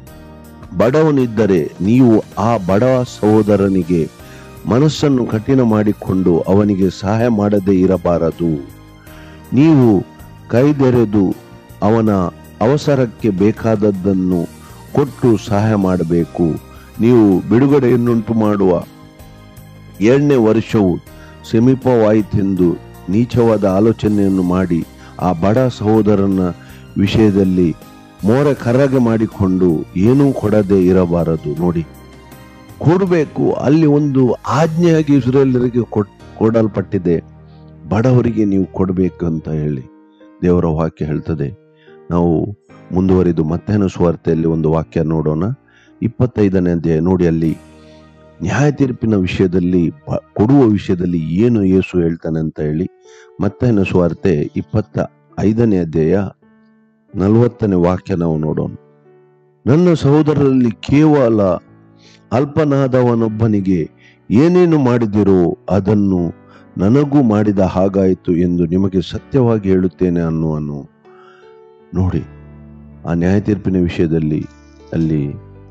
ಬಡವನಿದ್ದರೆ ನೀವು ಆ ಬಡ ಸಹೋದರನಿಗೆ ಮನಸ್ಸನ್ನು ಕಠಿಣ ಮಾಡಿಕೊಂಡು ಅವನಿಗೆ ಸಹಾಯ ಮಾಡದೇ ಇರಬಾರದು ನೀವು ಕೈದೆರೆದು ಅವನ ಅವಸರಕ್ಕೆ ಬೇಕಾದದ್ದನ್ನು ಕೊಟ್ಟು ಸಹಾಯ ಮಾಡಬೇಕು ನೀವು ಬಿಡುಗಡೆಯನ್ನುಂಟು ಮಾಡುವ ಏಳನೇ ವರ್ಷವು ಸಮೀಪವಾಯಿತೆಂದು ನೀಚವಾದ ಆಲೋಚನೆಯನ್ನು ಮಾಡಿ ಆ ಬಡ ಸಹೋದರನ ವಿಷಯದಲ್ಲಿ ಮೋರೆ ಕರಗೆ ಮಾಡಿಕೊಂಡು ಏನೂ ಕೊಡದೆ ಇರಬಾರದು ನೋಡಿ ಕೊಡಬೇಕು ಅಲ್ಲಿ ಒಂದು ಆಜ್ಞೆಯಾಗಿ ಇಸ್ರೇಲರಿಗೆ ಕೊಟ್ ಕೊಡಲ್ಪಟ್ಟಿದೆ ಬಡವರಿಗೆ ನೀವು ಕೊಡಬೇಕು ಅಂತ ಹೇಳಿ ದೇವರ ವಾಕ್ಯ ಹೇಳ್ತದೆ ನಾವು ಮುಂದುವರಿದು ಮತ್ತೇನು ಸ್ವಾರ್ಥೆಯಲ್ಲಿ ಒಂದು ವಾಕ್ಯ ನೋಡೋಣ ಇಪ್ಪತ್ತೈದನೇ ಅಧ್ಯಾಯ ನೋಡಿ ಅಲ್ಲಿ ನ್ಯಾಯ ತೀರ್ಪಿನ ವಿಷಯದಲ್ಲಿ ಬ- ಕೊಡುವ ವಿಷಯದಲ್ಲಿ ಏನು ಯೇಸು ಹೇಳ್ತಾನೆ ಅಂತ ಹೇಳಿ ಮತ್ತೇನು ಸ್ವಾರ್ತೆ ಇಪ್ಪತ್ತ ಐದನೇ ಅಧ್ಯಾಯ ನಲವತ್ತನೇ ವಾಕ್ಯ ನಾವು ನೋಡೋಣ ನನ್ನ ಸಹೋದರರಲ್ಲಿ ಕೇವಲ ಅಲ್ಪನಾದವನೊಬ್ಬನಿಗೆ ಏನೇನು ಮಾಡಿದಿರೋ ಅದನ್ನು ನನಗೂ ಮಾಡಿದ ಹಾಗಾಯಿತು ಎಂದು ನಿಮಗೆ ಸತ್ಯವಾಗಿ ಹೇಳುತ್ತೇನೆ ಅನ್ನುವನು ನೋಡಿ ಆ ನ್ಯಾಯ ತೀರ್ಪಿನ ವಿಷಯದಲ್ಲಿ ಅಲ್ಲಿ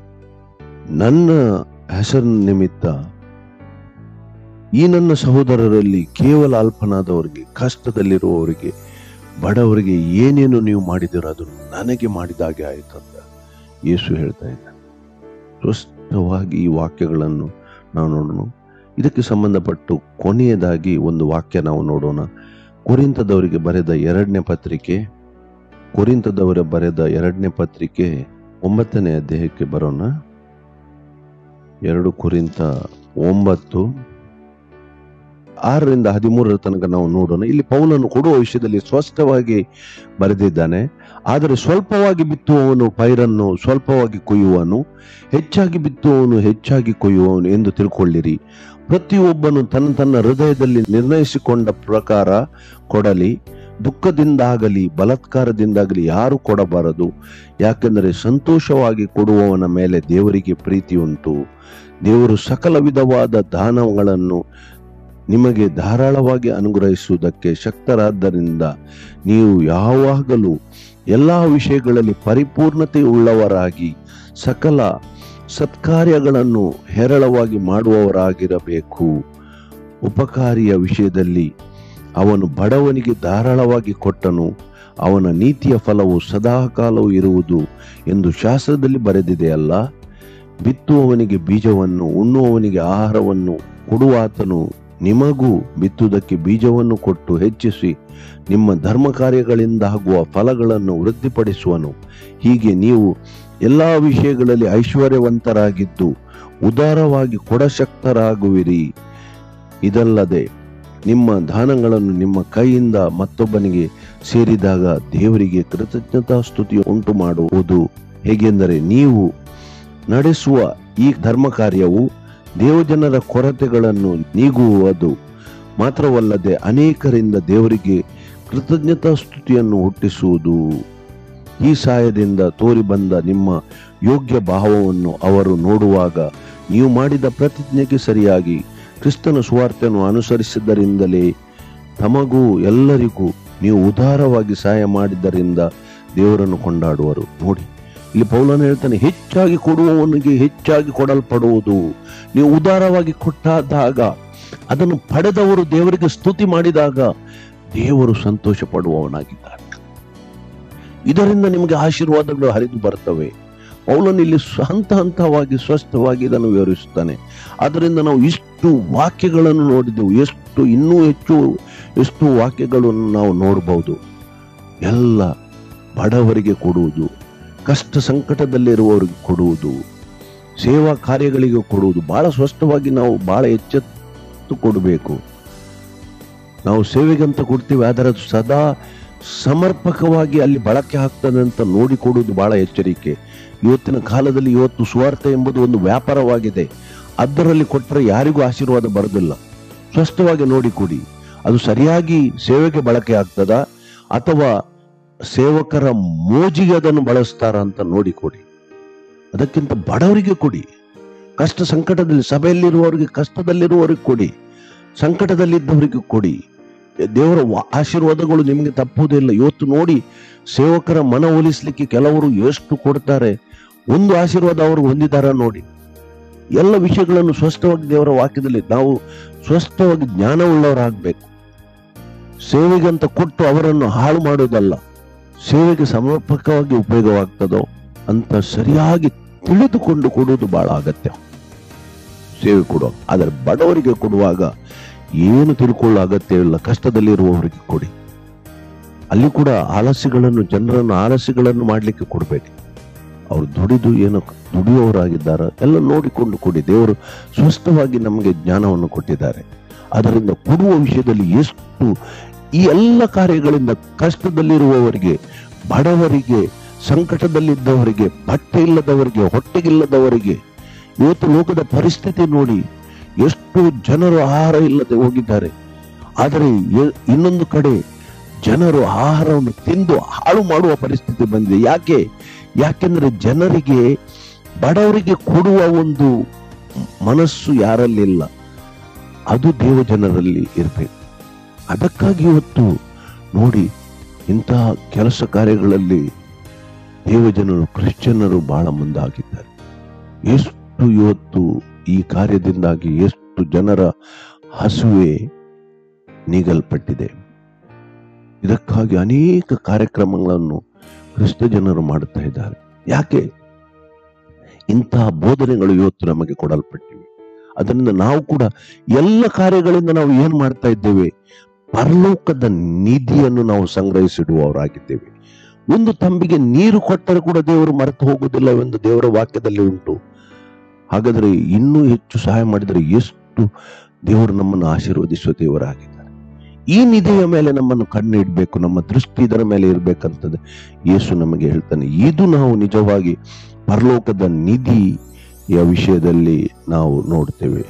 ನನ್ನ ಹೆಸರಿನ ನಿಮಿತ್ತ ಈ ನನ್ನ ಸಹೋದರರಲ್ಲಿ ಕೇವಲ ಅಲ್ಪನಾದವರಿಗೆ ಕಷ್ಟದಲ್ಲಿರುವವರಿಗೆ ಬಡವರಿಗೆ ಏನೇನು ನೀವು ಮಾಡಿದಿರೋ ಅದು ನನಗೆ ಮಾಡಿದಾಗೆ ಆಯ್ತಂತ ಯೇಸು ಹೇಳ್ತಾ ಇದ್ದಾನೆ ಸ್ಪಷ್ಟವಾಗಿ ಈ ವಾಕ್ಯಗಳನ್ನು ನಾವು ನೋಡೋಣ ಇದಕ್ಕೆ ಸಂಬಂಧಪಟ್ಟು ಕೊನೆಯದಾಗಿ ಒಂದು ವಾಕ್ಯ ನಾವು ನೋಡೋಣ ಕುರಿತದವರಿಗೆ ಬರೆದ ಎರಡನೇ ಪತ್ರಿಕೆ ಕುರಿತದವರ ಬರೆದ ಎರಡನೇ ಪತ್ರಿಕೆ ಒಂಬತ್ತನೇ ಅಧ್ಯಾಯಕ್ಕೆ ಬರೋಣ ಎರಡು ಕುರಿತ ಒಂಬತ್ತು ಆರರಿಂದ ಹದಿಮೂರರ ತನಕ ನಾವು ನೋಡೋಣ ಇಲ್ಲಿ ಪೌಲನು ಕೊಡುವ ವಿಷಯದಲ್ಲಿ ಸ್ಪಷ್ಟವಾಗಿ ಬರೆದಿದ್ದಾನೆ ಆದರೆ ಸ್ವಲ್ಪವಾಗಿ ಬಿತ್ತುವವನು ಪೈರನ್ನು ಸ್ವಲ್ಪವಾಗಿ ಕೊಯ್ಯುವನು ಹೆಚ್ಚಾಗಿ ಬಿತ್ತುವವನು ಹೆಚ್ಚಾಗಿ ಕೊಯ್ಯುವವನು ಎಂದು ತಿಳ್ಕೊಳ್ಳಿರಿ ಪ್ರತಿಯೊಬ್ಬನು ತನ್ನ ತನ್ನ ಹೃದಯದಲ್ಲಿ ನಿರ್ಣಯಿಸಿಕೊಂಡ ಪ್ರಕಾರ ಕೊಡಲಿ ದುಃಖದಿಂದಾಗಲಿ ಬಲಾತ್ಕಾರದಿಂದಾಗಲಿ ಯಾರು ಕೊಡಬಾರದು ಯಾಕೆಂದರೆ ಸಂತೋಷವಾಗಿ ಕೊಡುವವನ ಮೇಲೆ ದೇವರಿಗೆ ಪ್ರೀತಿ ಉಂಟು ದೇವರು ಸಕಲ ವಿಧವಾದ ದಾನಗಳನ್ನು ನಿಮಗೆ ಧಾರಾಳವಾಗಿ ಅನುಗ್ರಹಿಸುವುದಕ್ಕೆ ಶಕ್ತರಾದ್ದರಿಂದ ನೀವು ಯಾವಾಗಲೂ ಎಲ್ಲ ವಿಷಯಗಳಲ್ಲಿ ಪರಿಪೂರ್ಣತೆ ಉಳ್ಳವರಾಗಿ ಸಕಲ ಸತ್ಕಾರ್ಯಗಳನ್ನು ಹೇರಳವಾಗಿ ಮಾಡುವವರಾಗಿರಬೇಕು ಉಪಕಾರಿಯ ವಿಷಯದಲ್ಲಿ ಅವನು ಬಡವನಿಗೆ ಧಾರಾಳವಾಗಿ ಕೊಟ್ಟನು ಅವನ ನೀತಿಯ ಫಲವು ಸದಾಕಾಲವೂ ಇರುವುದು ಎಂದು ಶಾಸ್ತ್ರದಲ್ಲಿ ಬರೆದಿದೆಯಲ್ಲ ಬಿತ್ತುವವನಿಗೆ ಬೀಜವನ್ನು ಉಣ್ಣುವವನಿಗೆ ಆಹಾರವನ್ನು ಕೊಡುವಾತನು ನಿಮಗೂ ಬಿತ್ತುವುದಕ್ಕೆ ಬೀಜವನ್ನು ಕೊಟ್ಟು ಹೆಚ್ಚಿಸಿ ನಿಮ್ಮ ಧರ್ಮ ಕಾರ್ಯಗಳಿಂದಾಗುವ ಫಲಗಳನ್ನು ವೃದ್ಧಿಪಡಿಸುವನು ಹೀಗೆ ನೀವು ಎಲ್ಲ ವಿಷಯಗಳಲ್ಲಿ ಐಶ್ವರ್ಯವಂತರಾಗಿದ್ದು ಉದಾರವಾಗಿ ಕೊಡಶಕ್ತರಾಗುವಿರಿ ಇದಲ್ಲದೆ ನಿಮ್ಮ ದಾನಗಳನ್ನು ನಿಮ್ಮ ಕೈಯಿಂದ ಮತ್ತೊಬ್ಬನಿಗೆ ಸೇರಿದಾಗ ದೇವರಿಗೆ ಕೃತಜ್ಞತಾ ಸ್ತುತಿ ಉಂಟು ಮಾಡುವುದು ಹೇಗೆಂದರೆ ನೀವು ನಡೆಸುವ ಈ ಧರ್ಮ ಕಾರ್ಯವು ದೇವಜನರ ಕೊರತೆಗಳನ್ನು ನೀಗುವುದು ಮಾತ್ರವಲ್ಲದೆ ಅನೇಕರಿಂದ ದೇವರಿಗೆ ಕೃತಜ್ಞತಾ ಸ್ತುತಿಯನ್ನು ಹುಟ್ಟಿಸುವುದು ಈ ಸಹಾಯದಿಂದ ತೋರಿ ಬಂದ ನಿಮ್ಮ ಯೋಗ್ಯ ಭಾವವನ್ನು ಅವರು ನೋಡುವಾಗ ನೀವು ಮಾಡಿದ ಪ್ರತಿಜ್ಞೆಗೆ ಸರಿಯಾಗಿ ಕ್ರಿಸ್ತನ ಸುವಾರ್ತೆಯನ್ನು ಅನುಸರಿಸಿದ್ದರಿಂದಲೇ ತಮಗೂ ಎಲ್ಲರಿಗೂ ನೀವು ಉದಾರವಾಗಿ ಸಹಾಯ ಮಾಡಿದ್ದರಿಂದ ದೇವರನ್ನು ಕೊಂಡಾಡುವರು ನೋಡಿ ಇಲ್ಲಿ ಪೌಲನು ಹೇಳ್ತಾನೆ ಹೆಚ್ಚಾಗಿ ಕೊಡುವವನಿಗೆ ಹೆಚ್ಚಾಗಿ ಕೊಡಲ್ಪಡುವುದು ನೀವು ಉದಾರವಾಗಿ ಕೊಟ್ಟಾದಾಗ ಅದನ್ನು ಪಡೆದವರು ದೇವರಿಗೆ ಸ್ತುತಿ ಮಾಡಿದಾಗ ದೇವರು ಸಂತೋಷ ಪಡುವವನಾಗಿದ್ದಾನೆ ಇದರಿಂದ ನಿಮಗೆ ಆಶೀರ್ವಾದಗಳು ಹರಿದು ಬರ್ತವೆ ಪೌಲನು ಇಲ್ಲಿ ಸ್ವ- ಹಂತ ಹಂತವಾಗಿ ಸ್ವಸ್ಥವಾಗಿ ಇದನ್ನು ವಿವರಿಸುತ್ತಾನೆ ಆದ್ದರಿಂದ ನಾವು ಇಷ್ಟು ವಾಕ್ಯಗಳನ್ನು ನೋಡಿದೆವು ಎಷ್ಟು ಇನ್ನೂ ಹೆಚ್ಚು ಎಷ್ಟು ವಾಕ್ಯಗಳನ್ನು ನಾವು ನೋಡಬಹುದು ಎಲ್ಲ ಬಡವರಿಗೆ ಕೊಡುವುದು ಕಷ್ಟ ಸಂಕಟದಲ್ಲಿರುವವರಿಗೆ ಕೊಡುವುದು ಸೇವಾ ಕಾರ್ಯಗಳಿಗೆ ಕೊಡುವುದು ಬಹಳ ಸ್ಪಷ್ಟವಾಗಿ ನಾವು ಬಹಳ ಎಚ್ಚೆತ್ತು ಕೊಡಬೇಕು ನಾವು ಸೇವೆಗಂತ ಕೊಡ್ತೀವಿ ಆದರೆ ಅದು ಸದಾ ಸಮರ್ಪಕವಾಗಿ ಅಲ್ಲಿ ಬಳಕೆ ಆಗ್ತದೆ ಅಂತ ನೋಡಿ ಕೊಡುವುದು ಬಹಳ ಎಚ್ಚರಿಕೆ ಇವತ್ತಿನ ಕಾಲದಲ್ಲಿ ಇವತ್ತು ಸುವಾರ್ತೆ ಎಂಬುದು ಒಂದು ವ್ಯಾಪಾರವಾಗಿದೆ ಅದರಲ್ಲಿ ಕೊಟ್ಟರೆ ಯಾರಿಗೂ ಆಶೀರ್ವಾದ ಬರೋದಿಲ್ಲ ಸ್ಪಷ್ಟವಾಗಿ ನೋಡಿ ಕೊಡಿ ಅದು ಸರಿಯಾಗಿ ಸೇವೆಗೆ ಬಳಕೆ ಆಗ್ತದಾ ಅಥವಾ ಸೇವಕರ ಮೋಜಿಗೆ ಅದನ್ನು ಬಳಸ್ತಾರ ಅಂತ ನೋಡಿ ಕೊಡಿ ಅದಕ್ಕಿಂತ ಬಡವರಿಗೆ ಕೊಡಿ ಕಷ್ಟ ಸಂಕಟದಲ್ಲಿ ಸಭೆಯಲ್ಲಿರುವವರಿಗೆ ಕಷ್ಟದಲ್ಲಿರುವವರಿಗೆ ಕೊಡಿ ಸಂಕಟದಲ್ಲಿದ್ದವರಿಗೆ ಕೊಡಿ ದೇವರ ವಾ- ಆಶೀರ್ವಾದಗಳು ನಿಮಗೆ ತಪ್ಪುವುದಿಲ್ಲ ಇವತ್ತು ನೋಡಿ ಸೇವಕರ ಮನ ಒಲಿಸ್ಲಿಕ್ಕೆ ಕೆಲವರು ಎಷ್ಟು ಕೊಡ್ತಾರೆ ಒಂದು ಆಶೀರ್ವಾದ ಅವರು ಹೊಂದಿದಾರ ನೋಡಿ ಎಲ್ಲ ವಿಷಯಗಳನ್ನು ಸ್ಪಷ್ಟವಾಗಿ ದೇವರ ವಾಕ್ಯದಲ್ಲಿ ನಾವು ಸ್ಪಷ್ಟವಾಗಿ ಜ್ಞಾನವುಳ್ಳವರಾಗಬೇಕು ಸೇವೆಗಂತ ಕೊಟ್ಟು ಅವರನ್ನು ಹಾಳು ಮಾಡುವುದಲ್ಲ ಸೇವೆಗೆ ಸಮರ್ಪಕವಾಗಿ ಉಪಯೋಗವಾಗ್ತದೋ ಅಂತ ಸರಿಯಾಗಿ ತಿಳಿದುಕೊಂಡು ಕೊಡುವುದು ಬಹಳ ಅಗತ್ಯ ಸೇವೆ ಕೊಡೋ ಆದರೆ ಬಡವರಿಗೆ ಕೊಡುವಾಗ ಏನು ತಿಳ್ಕೊಳ್ಳೋ ಅಗತ್ಯವಿಲ್ಲ ಕಷ್ಟದಲ್ಲಿರುವವರಿಗೆ ಕೊಡಿ ಅಲ್ಲಿ ಕೂಡ ಆಲಸ್ಯಗಳನ್ನು ಜನರನ್ನು ಆಲಸ್ಯಗಳನ್ನು ಮಾಡಲಿಕ್ಕೆ ಕೊಡಬೇಡಿ ಅವರು ದುಡಿದು ಏನು ದುಡಿಯುವವರಾಗಿದ್ದಾರೆ ಎಲ್ಲ ನೋಡಿಕೊಂಡು ಕೊಡಿ ದೇವರು ಸ್ಪಷ್ಟವಾಗಿ ನಮಗೆ ಜ್ಞಾನವನ್ನು ಕೊಟ್ಟಿದ್ದಾರೆ ಅದರಿಂದ ಕೊಡುವ ವಿಷಯದಲ್ಲಿ ಎಷ್ಟು ಈ ಎಲ್ಲ ಕಾರ್ಯಗಳಿಂದ ಕಷ್ಟದಲ್ಲಿರುವವರಿಗೆ ಬಡವರಿಗೆ ಸಂಕಟದಲ್ಲಿದ್ದವರಿಗೆ ಬಟ್ಟೆ ಇಲ್ಲದವರಿಗೆ ಹೊಟ್ಟೆಗಿಲ್ಲದವರಿಗೆ ಇವತ್ತು ಲೋಕದ ಪರಿಸ್ಥಿತಿ ನೋಡಿ ಎಷ್ಟು ಜನರು ಆಹಾರ ಇಲ್ಲದೆ ಹೋಗಿದ್ದಾರೆ ಆದರೆ ಎ- ಇನ್ನೊಂದು ಕಡೆ ಜನರು ಆಹಾರವನ್ನು ತಿಂದು ಹಾಳು ಮಾಡುವ ಪರಿಸ್ಥಿತಿ ಬಂದಿದೆ ಯಾಕೆ ಯಾಕೆಂದ್ರೆ ಜನರಿಗೆ ಬಡವರಿಗೆ ಕೊಡುವ ಒಂದು ಮನಸ್ಸು ಯಾರಲ್ಲಿಲ್ಲ ಅದು ದೇವ ಜನರಲ್ಲಿ ಇರಬೇಕು ಅದಕ್ಕಾಗಿ ಇವತ್ತು ನೋಡಿ ಇಂತಹ ಕೆಲಸ ಕಾರ್ಯಗಳಲ್ಲಿ ದೇವಜನರು ಕ್ರಿಶ್ಚಿಯನ್ನರು ಬಹಳ ಮುಂದಾಗಿದ್ದಾರೆ ಎಷ್ಟು ಇವತ್ತು ಈ ಕಾರ್ಯದಿಂದಾಗಿ ಎಷ್ಟು ಜನರ ಹಸುವೆ ನೀಗಲ್ಪಟ್ಟಿದೆ ಇದಕ್ಕಾಗಿ ಅನೇಕ ಕಾರ್ಯಕ್ರಮಗಳನ್ನು ಕ್ರಿಸ್ತ ಜನರು ಮಾಡುತ್ತಾ ಇದ್ದಾರೆ ಯಾಕೆ ಇಂತಹ ಬೋಧನೆಗಳು ಇವತ್ತು ನಮಗೆ ಕೊಡಲ್ಪಟ್ಟಿವೆ ಅದರಿಂದ ನಾವು ಕೂಡ ಎಲ್ಲ ಕಾರ್ಯಗಳಿಂದ ನಾವು ಏನ್ ಮಾಡ್ತಾ ಇದ್ದೇವೆ ಪರಲೋಕದ ನಿಧಿಯನ್ನು ನಾವು ಸಂಗ್ರಹಿಸಿಡುವವರಾಗಿದ್ದೇವೆ ಒಂದು ತಂಬಿಗೆ ನೀರು ಕೊಟ್ಟರೆ ಕೂಡ ದೇವರು ಮರೆತು ಹೋಗುವುದಿಲ್ಲವೆಂದು ದೇವರ ವಾಕ್ಯದಲ್ಲಿ ಉಂಟು ಹಾಗಾದರೆ ಇನ್ನೂ ಹೆಚ್ಚು ಸಹಾಯ ಮಾಡಿದರೆ ಎಷ್ಟು ದೇವರು ನಮ್ಮನ್ನು ಆಶೀರ್ವದಿಸುವ ದೇವರಾಗಿದ್ದಾರೆ ಈ ನಿಧಿಯ ಮೇಲೆ ನಮ್ಮನ್ನು ಕಣ್ಣು ಇಡಬೇಕು ನಮ್ಮ ದೃಷ್ಟಿ ಇದರ ಮೇಲೆ ಇರಬೇಕಂತದೆ ಯೇಸು ನಮಗೆ ಹೇಳ್ತಾನೆ ಇದು ನಾವು ನಿಜವಾಗಿ ಪರಲೋಕದ ನಿಧಿಯ ವಿಷಯದಲ್ಲಿ ನಾವು ನೋಡ್ತೇವೆ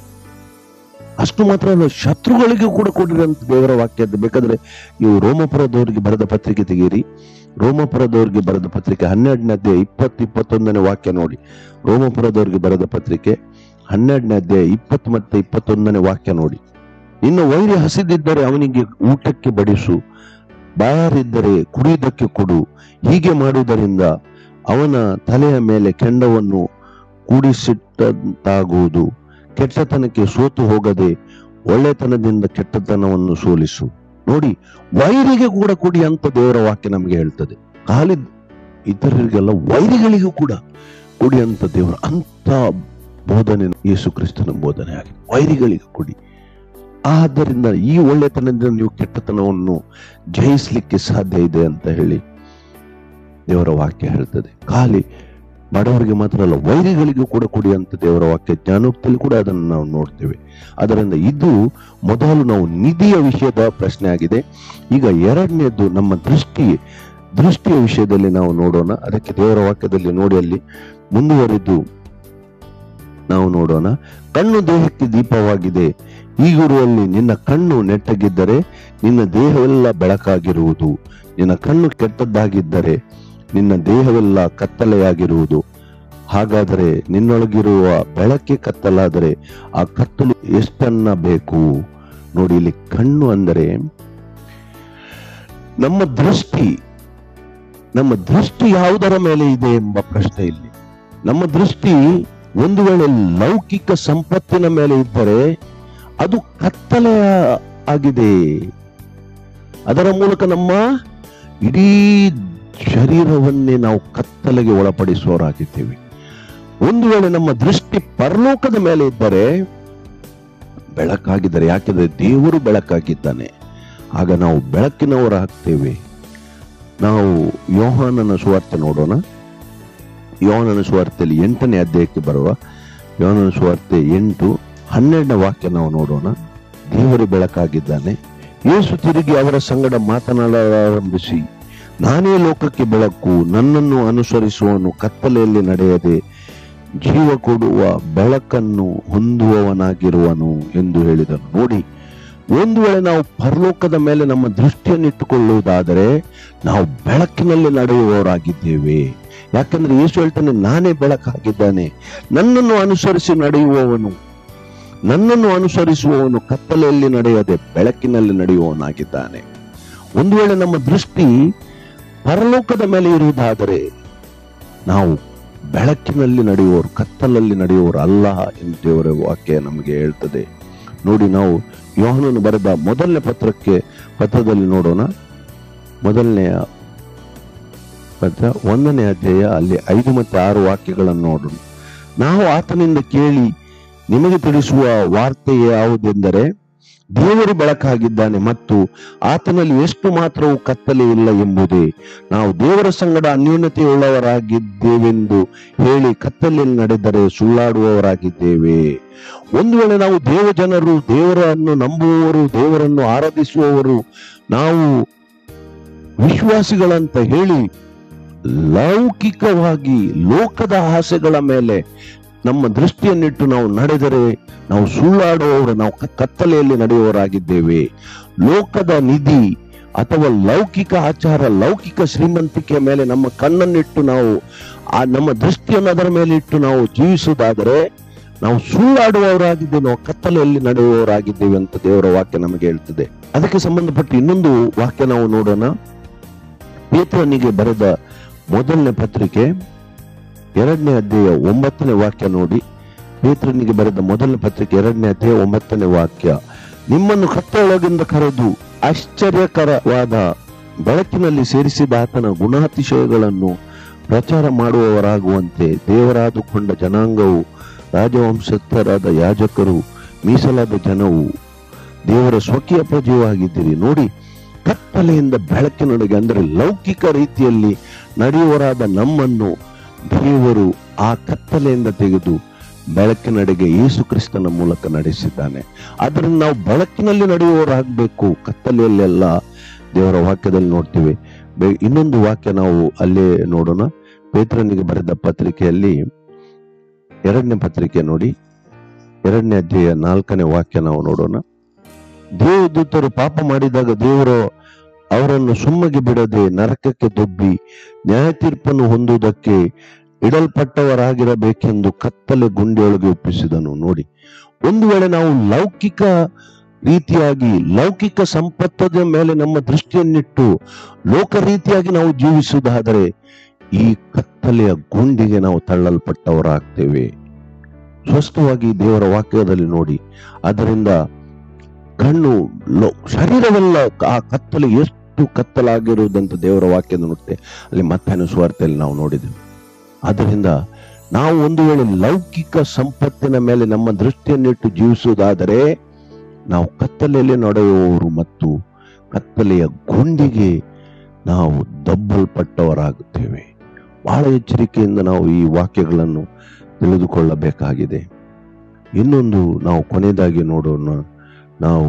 ಅಷ್ಟು ಮಾತ್ರ ಅಲ್ಲ ಶತ್ರುಗಳಿಗೆ ಕೂಡ ಕೊಡಿರಂತ ದೇವರ ವಾಕ್ಯ ಇದೆ. ಬೇಕಾದ್ರೆ ನೀವು ರೋಮಪುರದವರಿಗೆ ಬರೆದ ಪತ್ರಿಕೆ ತೆಗೀರಿ ರೋಮಪುರದವರಿಗೆ ಬರೆದ ಪತ್ರಿಕೆ ಹನ್ನೆರಡನೇ ಅಧ್ಯಾಯ ಇಪ್ಪತ್ತು ಇಪ್ಪತ್ತೊಂದನೇ ವಾಕ್ಯ ನೋಡಿ ರೋಮಪುರದವರಿಗೆ ಬರೆದ ಪತ್ರಿಕೆ ಹನ್ನೆರಡನೇ ಅಧ್ಯಾಯ ಇಪ್ಪತ್ತು ಮತ್ತೆ ಇಪ್ಪತ್ತೊಂದನೇ ವಾಕ್ಯ ನೋಡಿ ಇನ್ನು ವೈರಿ ಹಸಿದಿದ್ದರೆ ಅವನಿಗೆ ಊಟಕ್ಕೆ ಬಡಿಸು ಬಾಯಾರಿದ್ದರೆ ಕುಡಿಯುವುದಕ್ಕೆ ಕೊಡು ಹೀಗೆ ಮಾಡುವುದರಿಂದ ಅವನ ತಲೆಯ ಮೇಲೆ ಕೆಂಡವನ್ನು ಕೂಡಿಸಿಟ್ಟಂತಾಗುವುದು ಕೆಟ್ಟತನಕ್ಕೆ ಸೋತು ಹೋಗದೆ ಒಳ್ಳೆತನದಿಂದ ಕೆಟ್ಟತನವನ್ನು ಸೋಲಿಸು ನೋಡಿ ವೈರಿಗೆ ಕೂಡ ಕೊಡಿ ಅಂತ ದೇವರ ವಾಕ್ಯ ನಮಗೆ ಹೇಳ್ತದೆ ಖಾಲಿ ಇತರರಿಗೆಲ್ಲ ವೈರಿಗಳಿಗೂ ಕೂಡ ಕೊಡಿ ಅಂತ ದೇವರ ಅಂತ ಬೋಧನೆ ಯೇಸು ಕ್ರಿಸ್ತನ ಬೋಧನೆ ಆಗಿದೆ ವೈರಿಗಳಿಗೆ ಕೊಡಿ ಆದ್ದರಿಂದ ಈ ಒಳ್ಳೆತನದಿಂದ ನೀವು ಕೆಟ್ಟತನವನ್ನು ಜಯಿಸಲಿಕ್ಕೆ ಸಾಧ್ಯ ಇದೆ ಅಂತ ಹೇಳಿ ದೇವರ ವಾಕ್ಯ ಹೇಳ್ತದೆ ಖಾಲಿ ಬಡವರಿಗೆ ಮಾತ್ರ ಅಲ್ಲ ವೈರಿಗಳಿಗೂ ಕೂಡ ಕೊಡಿ ಅಂತ ದೇವರ ವಾಕ್ಯ ಜ್ಞಾನೋಕ್ತಿಯಲ್ಲಿ ಕೂಡ ಅದನ್ನು ನಾವು ನೋಡ್ತೇವೆ ಅದರಿಂದ ಇದು ಮೊದಲು ನಾವು ನಿಧಿಯ ವಿಷಯದ ಪ್ರಶ್ನೆ ಆಗಿದೆ ಈಗ ಎರಡನೇದು ನಮ್ಮ ದೃಷ್ಟಿ ದೃಷ್ಟಿಯ ವಿಷಯದಲ್ಲಿ ನಾವು ನೋಡೋಣ ಅದಕ್ಕೆ ದೇವರ ವಾಕ್ಯದಲ್ಲಿ ನೋಡಿ ಅಲ್ಲಿ ಮುಂದುವರಿದು ನಾವು ನೋಡೋಣ ಕಣ್ಣು ದೇಹಕ್ಕೆ ದೀಪವಾಗಿದೆ ಹೀಗಿರುವಲ್ಲಿ ನಿನ್ನ ಕಣ್ಣು ನೆಟ್ಟಗಿದ್ದರೆ ನಿನ್ನ ದೇಹವೆಲ್ಲ ಬೆಳಕಾಗಿರುವುದು ನಿನ್ನ ಕಣ್ಣು ಕೆಟ್ಟದ್ದಾಗಿದ್ದರೆ ನಿನ್ನ ದೇಹವೆಲ್ಲ ಕತ್ತಲೆಯಾಗಿರುವುದು ಹಾಗಾದರೆ ನಿನ್ನೊಳಗಿರುವ ಬೆಳಕೆ ಕತ್ತಲಾದರೆ ಆ ಕತ್ತಲು ಎಷ್ಟನ್ನ ಬೇಕು ನೋಡಿ ಇಲ್ಲಿ ಕಣ್ಣು ಅಂದರೆ ನಮ್ಮ ದೃಷ್ಟಿ ನಮ್ಮ ದೃಷ್ಟಿ ಯಾವುದರ ಮೇಲೆ ಇದೆ ಎಂಬ ಪ್ರಶ್ನೆ ಇಲ್ಲಿ ನಮ್ಮ ದೃಷ್ಟಿ ಒಂದು ವೇಳೆ ಲೌಕಿಕ ಸಂಪತ್ತಿನ ಮೇಲೆ ಇದ್ದರೆ ಅದು ಕತ್ತಲೆ ಆಗಿದೆ ಅದರ ಮೂಲಕ ನಮ್ಮ ಇಡೀ ಶರೀರವನ್ನೇ ನಾವು ಕತ್ತಲೆಗೆ ಒಳಪಡಿಸುವವರಾಗಿದ್ದೇವೆ ಒಂದು ವೇಳೆ ನಮ್ಮ ದೃಷ್ಟಿ ಪರಲೋಕದ ಮೇಲೆ ಇದ್ದರೆ ಬೆಳಕಾಗಿದ್ದರೆ ಯಾಕೆಂದ್ರೆ ದೇವರು ಬೆಳಕಾಗಿದ್ದಾನೆ ಆಗ ನಾವು ಬೆಳಕಿನವರಾಗ್ತೇವೆ ನಾವು ಯೋಹಾನನ ಸುವಾರ್ತೆ ನೋಡೋಣ ಯೋಹಾನನ ಸುವಾರ್ತೆಯಲ್ಲಿ ಎಂಟನೇ ಅಧ್ಯಾಯಕ್ಕೆ ಬರುವ ಯೋಹಾನನ ಸುವಾರ್ತೆ ಎಂಟು ಹನ್ನೆರಡನೇ ವಾಕ್ಯ ನಾವು ನೋಡೋಣ ದೇವರು ಬೆಳಕಾಗಿದ್ದಾನೆ ಯೇಸು ತಿರುಗಿ ಅವರ ಸಂಗಡ ಮಾತನಾಡಲಾರಂಭಿಸಿ ನಾನೇ ಲೋಕಕ್ಕೆ ಬೆಳಕು ನನ್ನನ್ನು ಅನುಸರಿಸುವವನು ಕತ್ತಲೆಯಲ್ಲಿ ನಡೆಯದೆ ಜೀವ ಕೊಡುವ ಬೆಳಕನ್ನು ಹೊಂದುವವನಾಗಿರುವನು ಎಂದು ಹೇಳಿದನು ನೋಡಿ ಒಂದು ವೇಳೆ ನಾವು ಪರಲೋಕದ ಮೇಲೆ ನಮ್ಮ ದೃಷ್ಟಿಯನ್ನು ಇಟ್ಟುಕೊಳ್ಳುವುದಾದರೆ ನಾವು ಬೆಳಕಿನಲ್ಲಿ ನಡೆಯುವವರಾಗಿದ್ದೇವೆ ಯಾಕಂದ್ರೆ ಯೇಸು ಹೇಳ್ತಾನೆ ನಾನೇ ಬೆಳಕಾಗಿದ್ದಾನೆ ನನ್ನನ್ನು ಅನುಸರಿಸಿ ನಡೆಯುವವನು ನನ್ನನ್ನು ಅನುಸರಿಸುವವನು ಕತ್ತಲೆಯಲ್ಲಿ ನಡೆಯದೆ ಬೆಳಕಿನಲ್ಲಿ ನಡೆಯುವವನಾಗಿದ್ದಾನೆ ಒಂದು ವೇಳೆ ನಮ್ಮ ದೃಷ್ಟಿ ಪರಲೋಕದ ಮೇಲೆ ಇರುವುದಾದರೆ ನಾವು ಬೆಳಕಿನಲ್ಲಿ ನಡೆಯುವವರು ಕತ್ತಲಲ್ಲಿ ನಡೆಯುವವರು ಅಲ್ಲ ಎಂದು ದೇವರ ವಾಕ್ಯ ನಮಗೆ ಹೇಳ್ತದೆ ನೋಡಿ ನಾವು ಯೋಹನನು ಬರೆದ ಮೊದಲನೇ ಪತ್ರಕ್ಕೆ ಪತ್ರದಲ್ಲಿ ನೋಡೋಣ ಮೊದಲನೆಯ ಪತ್ರ ಒಂದನೇ ಅಧ್ಯಾಯ ಅಲ್ಲಿ ಐದು ಮತ್ತು ಆರು ವಾಕ್ಯಗಳನ್ನು ನೋಡೋಣ ನಾವು ಆತನಿಂದ ಕೇಳಿ ನಿಮಗೆ ತಿಳಿಸುವ ವಾರ್ತೆ ಯಾವುದೆಂದರೆ ದೇವರು ಬೆಳಕಾಗಿದ್ದಾನೆ ಮತ್ತು ಆತನಲ್ಲಿ ಎಷ್ಟು ಮಾತ್ರವೂ ಕತ್ತಲೆ ಇಲ್ಲ ಎಂಬುದೇ ನಾವು ದೇವರ ಸಂಗಡ ಅನ್ಯೋನ್ಯತೆಯುಳ್ಳವರಾಗಿದ್ದೇವೆಂದು ಹೇಳಿ ಕತ್ತಲೆಯಲ್ಲಿ ನಡೆದರೆ ಸುಳ್ಳಾಡುವವರಾಗಿದ್ದೇವೆ ಒಂದು ವೇಳೆ ನಾವು ದೇವ ಜನರು ದೇವರನ್ನು ನಂಬುವವರು ದೇವರನ್ನು ಆರಾಧಿಸುವವರು ನಾವು ವಿಶ್ವಾಸಿಗಳಂತ ಹೇಳಿ ಲೌಕಿಕವಾಗಿ ಲೋಕದ ಆಸೆಗಳ ಮೇಲೆ ನಮ್ಮ ದೃಷ್ಟಿಯನ್ನಿಟ್ಟು ನಾವು ನಡೆದರೆ ನಾವು ಸುಳ್ಳಾಡುವವರು ನಾವು ಕ- ಕತ್ತಲೆಯಲ್ಲಿ ನಡೆಯುವವರಾಗಿದ್ದೇವೆ ಲೋಕದ ನಿಧಿ ಅಥವಾ ಲೌಕಿಕ ಆಚಾರ ಲೌಕಿಕ ಶ್ರೀಮಂತಿಕೆಯ ಮೇಲೆ ನಮ್ಮ ಕಣ್ಣನ್ನಿಟ್ಟು ನಾವು ಆ ನಮ್ಮ ದೃಷ್ಟಿಯನ್ನು ಅದರ ಮೇಲೆ ಇಟ್ಟು ನಾವು ಜೀವಿಸುವುದಾದರೆ ನಾವು ಸುಳ್ಳಾಡುವವರಾಗಿದ್ದೇವೆ ನಾವು ಕತ್ತಲೆಯಲ್ಲಿ ನಡೆಯುವವರಾಗಿದ್ದೇವೆ ಅಂತ ದೇವರ ವಾಕ್ಯ ನಮಗೆ ಹೇಳ್ತದೆ ಅದಕ್ಕೆ ಸಂಬಂಧಪಟ್ಟ ಇನ್ನೊಂದು ವಾಕ್ಯ ನಾವು ನೋಡೋಣ ಪೇತ್ರನಿಗೆ ಬರೆದ ಮೊದಲನೇ ಪತ್ರಿಕೆ ಎರಡನೇ ಅಧ್ಯಾಯ ಒಂಬತ್ತನೇ ವಾಕ್ಯ ನೋಡಿ ಪೇತ್ರನಿಗೆ ಬರೆದ ಮೊದಲನೇ ಪತ್ರಿಕೆ ಎರಡನೇ ಅಧ್ಯಾಯ ಒಂಬತ್ತನೇ ವಾಕ್ಯ ನಿಮ್ಮನ್ನು ಕತ್ತಲೊಳಗಿಂದ ಕರೆದು ಆಶ್ಚರ್ಯಕರವಾದ ಬೆಳಕಿನಲ್ಲಿ ಸೇರಿಸಿದ ಆತನ ಗುಣಾತಿಶಯಗಳನ್ನು ಪ್ರಚಾರ ಮಾಡುವವರಾಗುವಂತೆ ದೇವರಾದುಕೊಂಡ ಜನಾಂಗವು ರಾಜವಂಶಸ್ಥರಾದ ಯಾಜಕರು ಮೀಸಲಾದ ಜನವು ದೇವರ ಸ್ವಕೀಯ ಪ್ರಜೆಯೂ ಆಗಿದ್ದೀರಿ ನೋಡಿ ಕತ್ತಲೆಯಿಂದ ಬೆಳಕಿನೊಳಗೆ ಅಂದರೆ ಲೌಕಿಕ ರೀತಿಯಲ್ಲಿ ನಡೆಯುವರಾದ ನಮ್ಮನ್ನು ದೇವರು ಆ ಕತ್ತಲೆಯಿಂದ ತೆಗೆದು ಬೆಳಕಿನಡೆಗೆ ಯೇಸು ಕ್ರಿಸ್ತನ ಮೂಲಕ ನಡೆಸಿದ್ದಾನೆ ಅದರಿಂದ ನಾವು ಬೆಳಕಿನಲ್ಲಿ ನಡೆಯುವವರಾಗಬೇಕು ಕತ್ತಲೆಯಲ್ಲೆಲ್ಲ ದೇವರ ವಾಕ್ಯದಲ್ಲಿ ನೋಡ್ತೀವಿ ಬೆ- ಇನ್ನೊಂದು ವಾಕ್ಯ ನಾವು ಅಲ್ಲೇ ನೋಡೋಣ ಪೇತ್ರನಿಗೆ ಬರೆದ ಪತ್ರಿಕೆಯಲ್ಲಿ ಎರಡನೇ ಪತ್ರಿಕೆ ನೋಡಿ ಎರಡನೇ ಅಧ್ಯಾಯ ನಾಲ್ಕನೇ ವಾಕ್ಯ ನಾವು ನೋಡೋಣ ದೇವದೂತರು ಪಾಪ ಮಾಡಿದಾಗ ದೇವರು ಅವರನ್ನು ಸುಮ್ಮಗೆ ಬಿಡದೆ ನರಕಕ್ಕೆ ದೊಬ್ಬಿ ನ್ಯಾಯ ತೀರ್ಪನ್ನು ಹೊಂದುವುದಕ್ಕೆ ಇಡಲ್ಪಟ್ಟವರಾಗಿರಬೇಕೆಂದು ಕತ್ತಲೆ ಗುಂಡಿಯೊಳಗೆ ಒಪ್ಪಿಸಿದನು ನೋಡಿ ಒಂದು ವೇಳೆ ನಾವು ಲೌಕಿಕ ರೀತಿಯಾಗಿ ಲೌಕಿಕ ಸಂಪತ್ತದ ಮೇಲೆ ನಮ್ಮ ದೃಷ್ಟಿಯನ್ನಿಟ್ಟು ಲೋಕ ರೀತಿಯಾಗಿ ನಾವು ಜೀವಿಸುವುದಾದರೆ ಈ ಕತ್ತಲೆಯ ಗುಂಡಿಗೆ ನಾವು ತಳ್ಳಲ್ಪಟ್ಟವರಾಗ್ತೇವೆ ಸ್ಪಷ್ಟವಾಗಿ ದೇವರ ವಾಕ್ಯದಲ್ಲಿ ನೋಡಿ ಅದರಿಂದ ಕಣ್ಣು ಲೋ- ಶರೀರವೆಲ್ಲ ಆ ಕತ್ತಲೆ ಎಷ್ಟು ಕತ್ತಲಾಗಿರುವುದಂತ ದೇವರ ವಾಕ್ಯದ ನೋಡುತ್ತೆ ಅಲ್ಲಿ ಮತ್ತೆ ಸುವಾರ್ತೆಯಲ್ಲಿ ನಾವು ನೋಡಿದೆವು ಆದ್ದರಿಂದ ನಾವು ಒಂದು ವೇಳೆ ಲೌಕಿಕ ಸಂಪತ್ತಿನ ಮೇಲೆ ನಮ್ಮ ದೃಷ್ಟಿಯನ್ನಿಟ್ಟು ಜೀವಿಸುವುದಾದರೆ ನಾವು ಕತ್ತಲೆಯಲ್ಲಿ ನಡೆಯುವವರು ಮತ್ತು ಕತ್ತಲೆಯ ಗುಂಡಿಗೆ ನಾವು ದಬ್ಬಲ್ಪಟ್ಟವರಾಗುತ್ತೇವೆ ಬಹಳ ಎಚ್ಚರಿಕೆಯಿಂದ ನಾವು ಈ ವಾಕ್ಯಗಳನ್ನು ತಿಳಿದುಕೊಳ್ಳಬೇಕಾಗಿದೆ ಇನ್ನೊಂದು ನಾವು ಕೊನೆಯದಾಗಿ ನೋಡೋಣ ನಾವು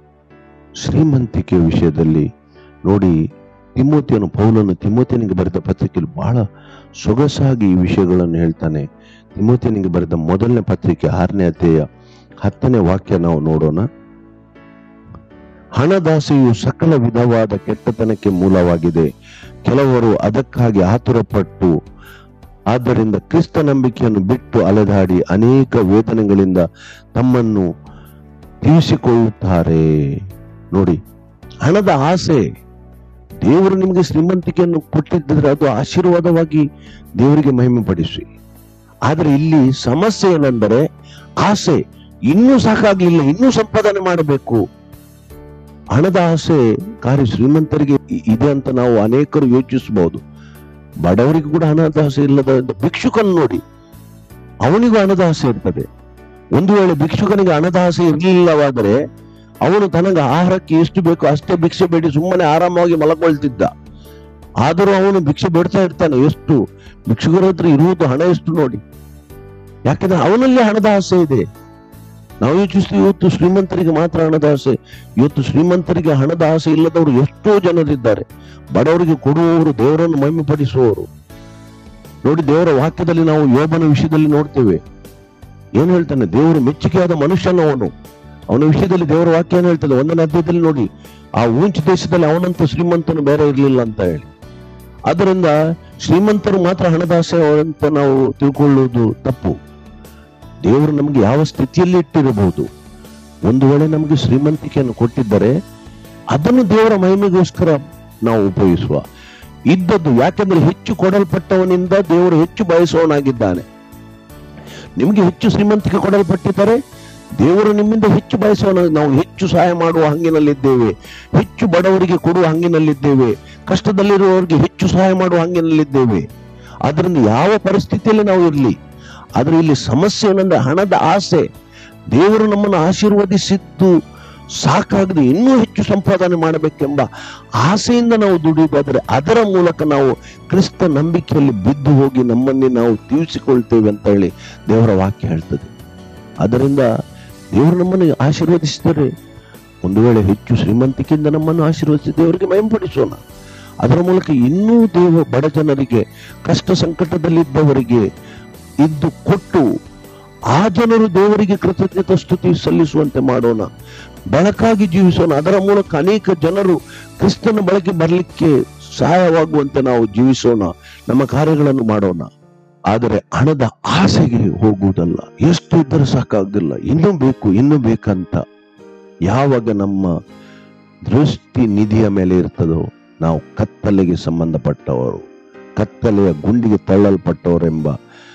ಶ್ರೀಮಂತಿಕೆ ವಿಷಯದಲ್ಲಿ ನೋಡಿ ತಿಮೋತಿಯನು ಪೌಲನು ತಿಮೋತಿಯನಿಗೆ ಬರೆದ ಪತ್ರಿಕೆಯಲ್ಲಿ ಬಹಳ ಸೊಗಸಾಗಿ ಈ ವಿಷಯಗಳನ್ನು ಹೇಳ್ತಾನೆ ತಿಮೋತಿಯನಿಗೆ ಬರೆದ ಮೊದಲನೇ ಪತ್ರಿಕೆ ಆರನೇ ಅಧ್ಯಾಯ ಹತ್ತನೇ ವಾಕ್ಯ ನಾವು ನೋಡೋಣ ಹಣದಾಸೆಯು ಸಕಲ ವಿಧವಾದ ಕೆಟ್ಟತನಕ್ಕೆ ಮೂಲವಾಗಿದೆ ಕೆಲವರು ಅದಕ್ಕಾಗಿ ಆತುರಪಟ್ಟು ಆದ್ದರಿಂದ ಕ್ರಿಸ್ತ ನಂಬಿಕೆಯನ್ನು ಬಿಟ್ಟು ಅಲೆದಾಡಿ ಅನೇಕ ವೇದನೆಗಳಿಂದ ತಮ್ಮನ್ನು ತೀರಿಸಿಕೊಳ್ಳುತ್ತಾರೆ ನೋಡಿ ಹಣದ ಆಸೆ ದೇವರು ನಿಮಗೆ ಶ್ರೀಮಂತಿಕೆಯನ್ನು ಕೊಟ್ಟಿದ್ದರೆ ಅದು ಆಶೀರ್ವಾದವಾಗಿ ದೇವರಿಗೆ ಮಹಿಮೆ ಪಡಿಸಿ ಆದ್ರೆ ಇಲ್ಲಿ ಸಮಸ್ಯೆ ಏನೆಂದರೆ ಆಸೆ ಇನ್ನೂ ಸಾಕಾಗ್ಲಿಲ್ಲ ಇನ್ನೂ ಸಂಪಾದನೆ ಮಾಡಬೇಕು ಹಣದ ಆಸೆ ಕಾರ್ಯ ಶ್ರೀಮಂತರಿಗೆ ಇ- ಇದೆ ಅಂತ ನಾವು ಅನೇಕರು ಯೋಚಿಸಬಹುದು ಬಡವರಿಗೂ ಕೂಡ ಹಣದ ಆಸೆ ಇಲ್ಲದ ಭಿಕ್ಷುಕನ್ ನೋಡಿ ಅವನಿಗೂ ಹಣದ ಆಸೆ ಇರ್ತದೆ ಒಂದು ವೇಳೆ ಭಿಕ್ಷುಕನಿಗೆ ಹಣದ ಆಸೆ ಇರಲಿಲ್ಲವಾದರೆ ಅವನು ತನಗೆ ಆಹಾರಕ್ಕೆ ಎಷ್ಟು ಬೇಕೋ ಅಷ್ಟೇ ಭಿಕ್ಷೆ ಬೇಡಿ ಸುಮ್ಮನೆ ಆರಾಮವಾಗಿ ಮಲಕೊಳ್ತಿದ್ದ ಆದರೂ ಅವನು ಭಿಕ್ಷೆ ಬೇಡ್ತಾ ಇರ್ತಾನೆ ಎಷ್ಟು ಭಿಕ್ಷುಕರ ಹತ್ರ ಇರುವುದು ಹಣ ಎಷ್ಟು ನೋಡಿ ಯಾಕಂದ್ರೆ ಅವನಲ್ಲಿ ಹಣದ ಆಸೆ ಇದೆ ನಾವು ಯೋಚಿಸ್ತೀವಿ ಇವತ್ತು ಶ್ರೀಮಂತರಿಗೆ ಮಾತ್ರ ಹಣದ ಆಸೆ ಇವತ್ತು ಶ್ರೀಮಂತರಿಗೆ ಹಣದ ಆಸೆ ಇಲ್ಲದವರು ಎಷ್ಟೋ ಜನರಿದ್ದಾರೆ ಬಡವರಿಗೆ ಕೊಡುವವರು ದೇವರನ್ನು ಮಹಿಮೆಪಡಿಸುವವರು ನೋಡಿ ದೇವರ ವಾಕ್ಯದಲ್ಲಿ ನಾವು ಯೋಬನ ವಿಷಯದಲ್ಲಿ ನೋಡ್ತೇವೆ ಏನ್ ಹೇಳ್ತಾನೆ ದೇವರು ಮೆಚ್ಚುಗೆಯಾದ ಮನುಷ್ಯನವನು ಅವನ ವಿಷಯದಲ್ಲಿ ದೇವರ ವಾಕ್ಯ ಏನ್ ಹೇಳ್ತದೆ ಒಂದನೇ ಅಧ್ಯಾಯದಲ್ಲಿ ನೋಡಿ ಆ ಊಂಚ್ ದೇಶದಲ್ಲಿ ಅವನಂತ ಶ್ರೀಮಂತನು ಬೇರೆ ಇರಲಿಲ್ಲ ಅಂತ ಹೇಳಿ ಅದರಿಂದ ಶ್ರೀಮಂತರು ಮಾತ್ರ ಹಣದಾಸೆ ಅಂತ ನಾವು ತಿಳ್ಕೊಳ್ಳುವುದು ತಪ್ಪು ದೇವರು ನಮಗೆ ಯಾವ ಸ್ಥಿತಿಯಲ್ಲಿ ಇಟ್ಟಿರಬಹುದು ಒಂದು ವೇಳೆ ನಮಗೆ ಶ್ರೀಮಂತಿಕೆಯನ್ನು ಕೊಟ್ಟಿದ್ದರೆ ಅದನ್ನು ದೇವರ ಮಹಿಮೆಗೋಸ್ಕರ ನಾವು ಉಪಯೋಗಿಸುವ ಇದ್ದದ್ದು ಯಾಕೆಂದ್ರೆ ಹೆಚ್ಚು ಕೊಡಲ್ಪಟ್ಟವನಿಂದ ದೇವರು ಹೆಚ್ಚು ಬಯಸುವವನಾಗಿದ್ದಾನೆ ನಿಮಗೆ ಹೆಚ್ಚು ಶ್ರೀಮಂತಿಕೆ ಕೊಡಲ್ಪಟ್ಟಿದ್ದಾರೆ ದೇವರು ನಿಮ್ಮಿಂದ ಹೆಚ್ಚು ಬಯಸುವನ ನಾವು ಹೆಚ್ಚು ಸಹಾಯ ಮಾಡುವ ಹಂಗಿನಲ್ಲಿದ್ದೇವೆ ಹೆಚ್ಚು ಬಡವರಿಗೆ ಕೊಡುವ ಹಂಗಿನಲ್ಲಿದ್ದೇವೆ ಕಷ್ಟದಲ್ಲಿರುವವರಿಗೆ ಹೆಚ್ಚು ಸಹಾಯ ಮಾಡುವ ಹಂಗಿನಲ್ಲಿದ್ದೇವೆ ಅದರಿಂದ ಯಾವ ಪರಿಸ್ಥಿತಿಯಲ್ಲಿ ನಾವು ಇರಲಿ ಆದ್ರೆ ಇಲ್ಲಿ ಸಮಸ್ಯೆ ಏನಂದ್ರೆ ಹಣದ ಆಸೆ ದೇವರು ನಮ್ಮನ್ನು ಆಶೀರ್ವದಿಸಿದ್ದು ಸಾಕಾಗದೆ ಇನ್ನೂ ಹೆಚ್ಚು ಸಂಪಾದನೆ ಮಾಡಬೇಕೆಂಬ ಆಸೆಯಿಂದ ನಾವು ದುಡಿಯುವುದಾದರೆ ಅದರ ಮೂಲಕ ನಾವು ಕ್ರಿಸ್ತ ನಂಬಿಕೆಯಲ್ಲಿ ಬಿದ್ದು ಹೋಗಿ ನಮ್ಮನ್ನೇ ನಾವು ತೀರಿಸಿಕೊಳ್ತೇವೆ ಅಂತ ಹೇಳಿ ದೇವರ ವಾಕ್ಯ ಹೇಳ್ತದೆ ಅದರಿಂದ ದೇವರು ನಮ್ಮನ್ನು ಆಶೀರ್ವದಿಸಿದರೆ ಒಂದು ವೇಳೆ ಹೆಚ್ಚು ಶ್ರೀಮಂತಿಕೆಯಿಂದ ನಮ್ಮನ್ನು ಆಶೀರ್ವದಿಸಿ ದೇವರಿಗೆ ಮಯಂಪಡಿಸೋಣ ಅದರ ಮೂಲಕ ಇನ್ನೂ ದೇವ ಬಡ ಜನರಿಗೆ ಕಷ್ಟ ಸಂಕಟದಲ್ಲಿದ್ದವರಿಗೆ ಇದ್ದು ಕೊಟ್ಟು ಆ ಜನರು ದೇವರಿಗೆ ಕೃತಜ್ಞತಾ ಸ್ತುತಿ ಸಲ್ಲಿಸುವಂತೆ ಮಾಡೋಣ ಬೆಳಕಾಗಿ ಜೀವಿಸೋಣ ಅದರ ಮೂಲಕ ಅನೇಕ ಜನರು ಕ್ರಿಸ್ತನ ಬಳಕೆ ಬರಲಿಕ್ಕೆ ಸಹಾಯವಾಗುವಂತೆ ನಾವು ಜೀವಿಸೋಣ ನಮ್ಮ ಕಾರ್ಯಗಳನ್ನು ಮಾಡೋಣ ಆದರೆ ಹಣದ ಆಸೆಗೆ ಹೋಗುವುದಲ್ಲ ಎಷ್ಟು ಇದ್ದರೆ ಸಾಕಾಗುದಿಲ್ಲ ಇನ್ನೂ ಬೇಕು ಇನ್ನೂ ಬೇಕಂತ ಯಾವಾಗ ನಮ್ಮ ದೃಷ್ಟಿ ನಿಧಿಯ ಮೇಲೆ ಇರ್ತದೋ ನಾವು ಕತ್ತಲೆಗೆ ಸಂಬಂಧಪಟ್ಟವರು ಕತ್ತಲೆಯ ಗುಂಡಿಗೆ ತಳ್ಳಲ್ಪಟ್ಟವರೆಂಬ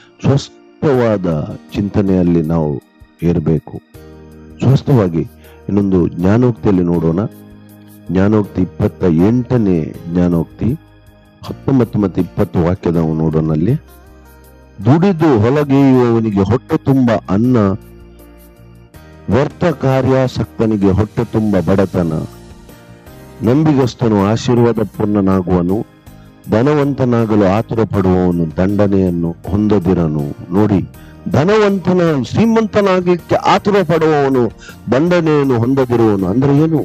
ಸ್ವಸ್ಥವಾದ ಚಿಂತನೆಯಲ್ಲಿ ನಾವು ಇರಬೇಕು ಸ್ವಸ್ಥವಾಗಿ ಇನ್ನೊಂದು ಜ್ಞಾನೋಕ್ತಿಯಲ್ಲಿ ನೋಡೋಣ ಜ್ಞಾನೋಕ್ತಿ ಇಪ್ಪತ್ತ ಎಂಟನೇ ಜ್ಞಾನೋಕ್ತಿ ಹತ್ತೊಂಬತ್ತು ಮತ್ತು ಇಪ್ಪತ್ತು ವಾಕ್ಯದ ನಾವು ನೋಡೋಣ ಅಲ್ಲಿ ದುಡಿದು ಹೊಲಗೆಯುವವನಿಗೆ ಹೊಟ್ಟೆ ತುಂಬ ಅನ್ನ ವ್ಯರ್ಥ ಕಾರ್ಯಾಸಕ್ತನಿಗೆ ಹೊಟ್ಟೆ ತುಂಬ ಬಡತನ ನಂಬಿಗಸ್ತನು ಆಶೀರ್ವಾದ ಪೂರ್ಣನಾಗುವನು ಧನವಂತನಾಗಲು ಆತುರ ಪಡುವವನು ದಂಡನೆಯನ್ನು ಹೊಂದದಿರನು ನೋಡಿ ಧನವಂತನ ಶ್ರೀಮಂತನಾಗಲಿಕ್ಕೆ ಆತುರ ಪಡುವವನು ದಂಡನೆಯನ್ನು ಹೊಂದದಿರುವನು ಅಂದ್ರೆ ಏನು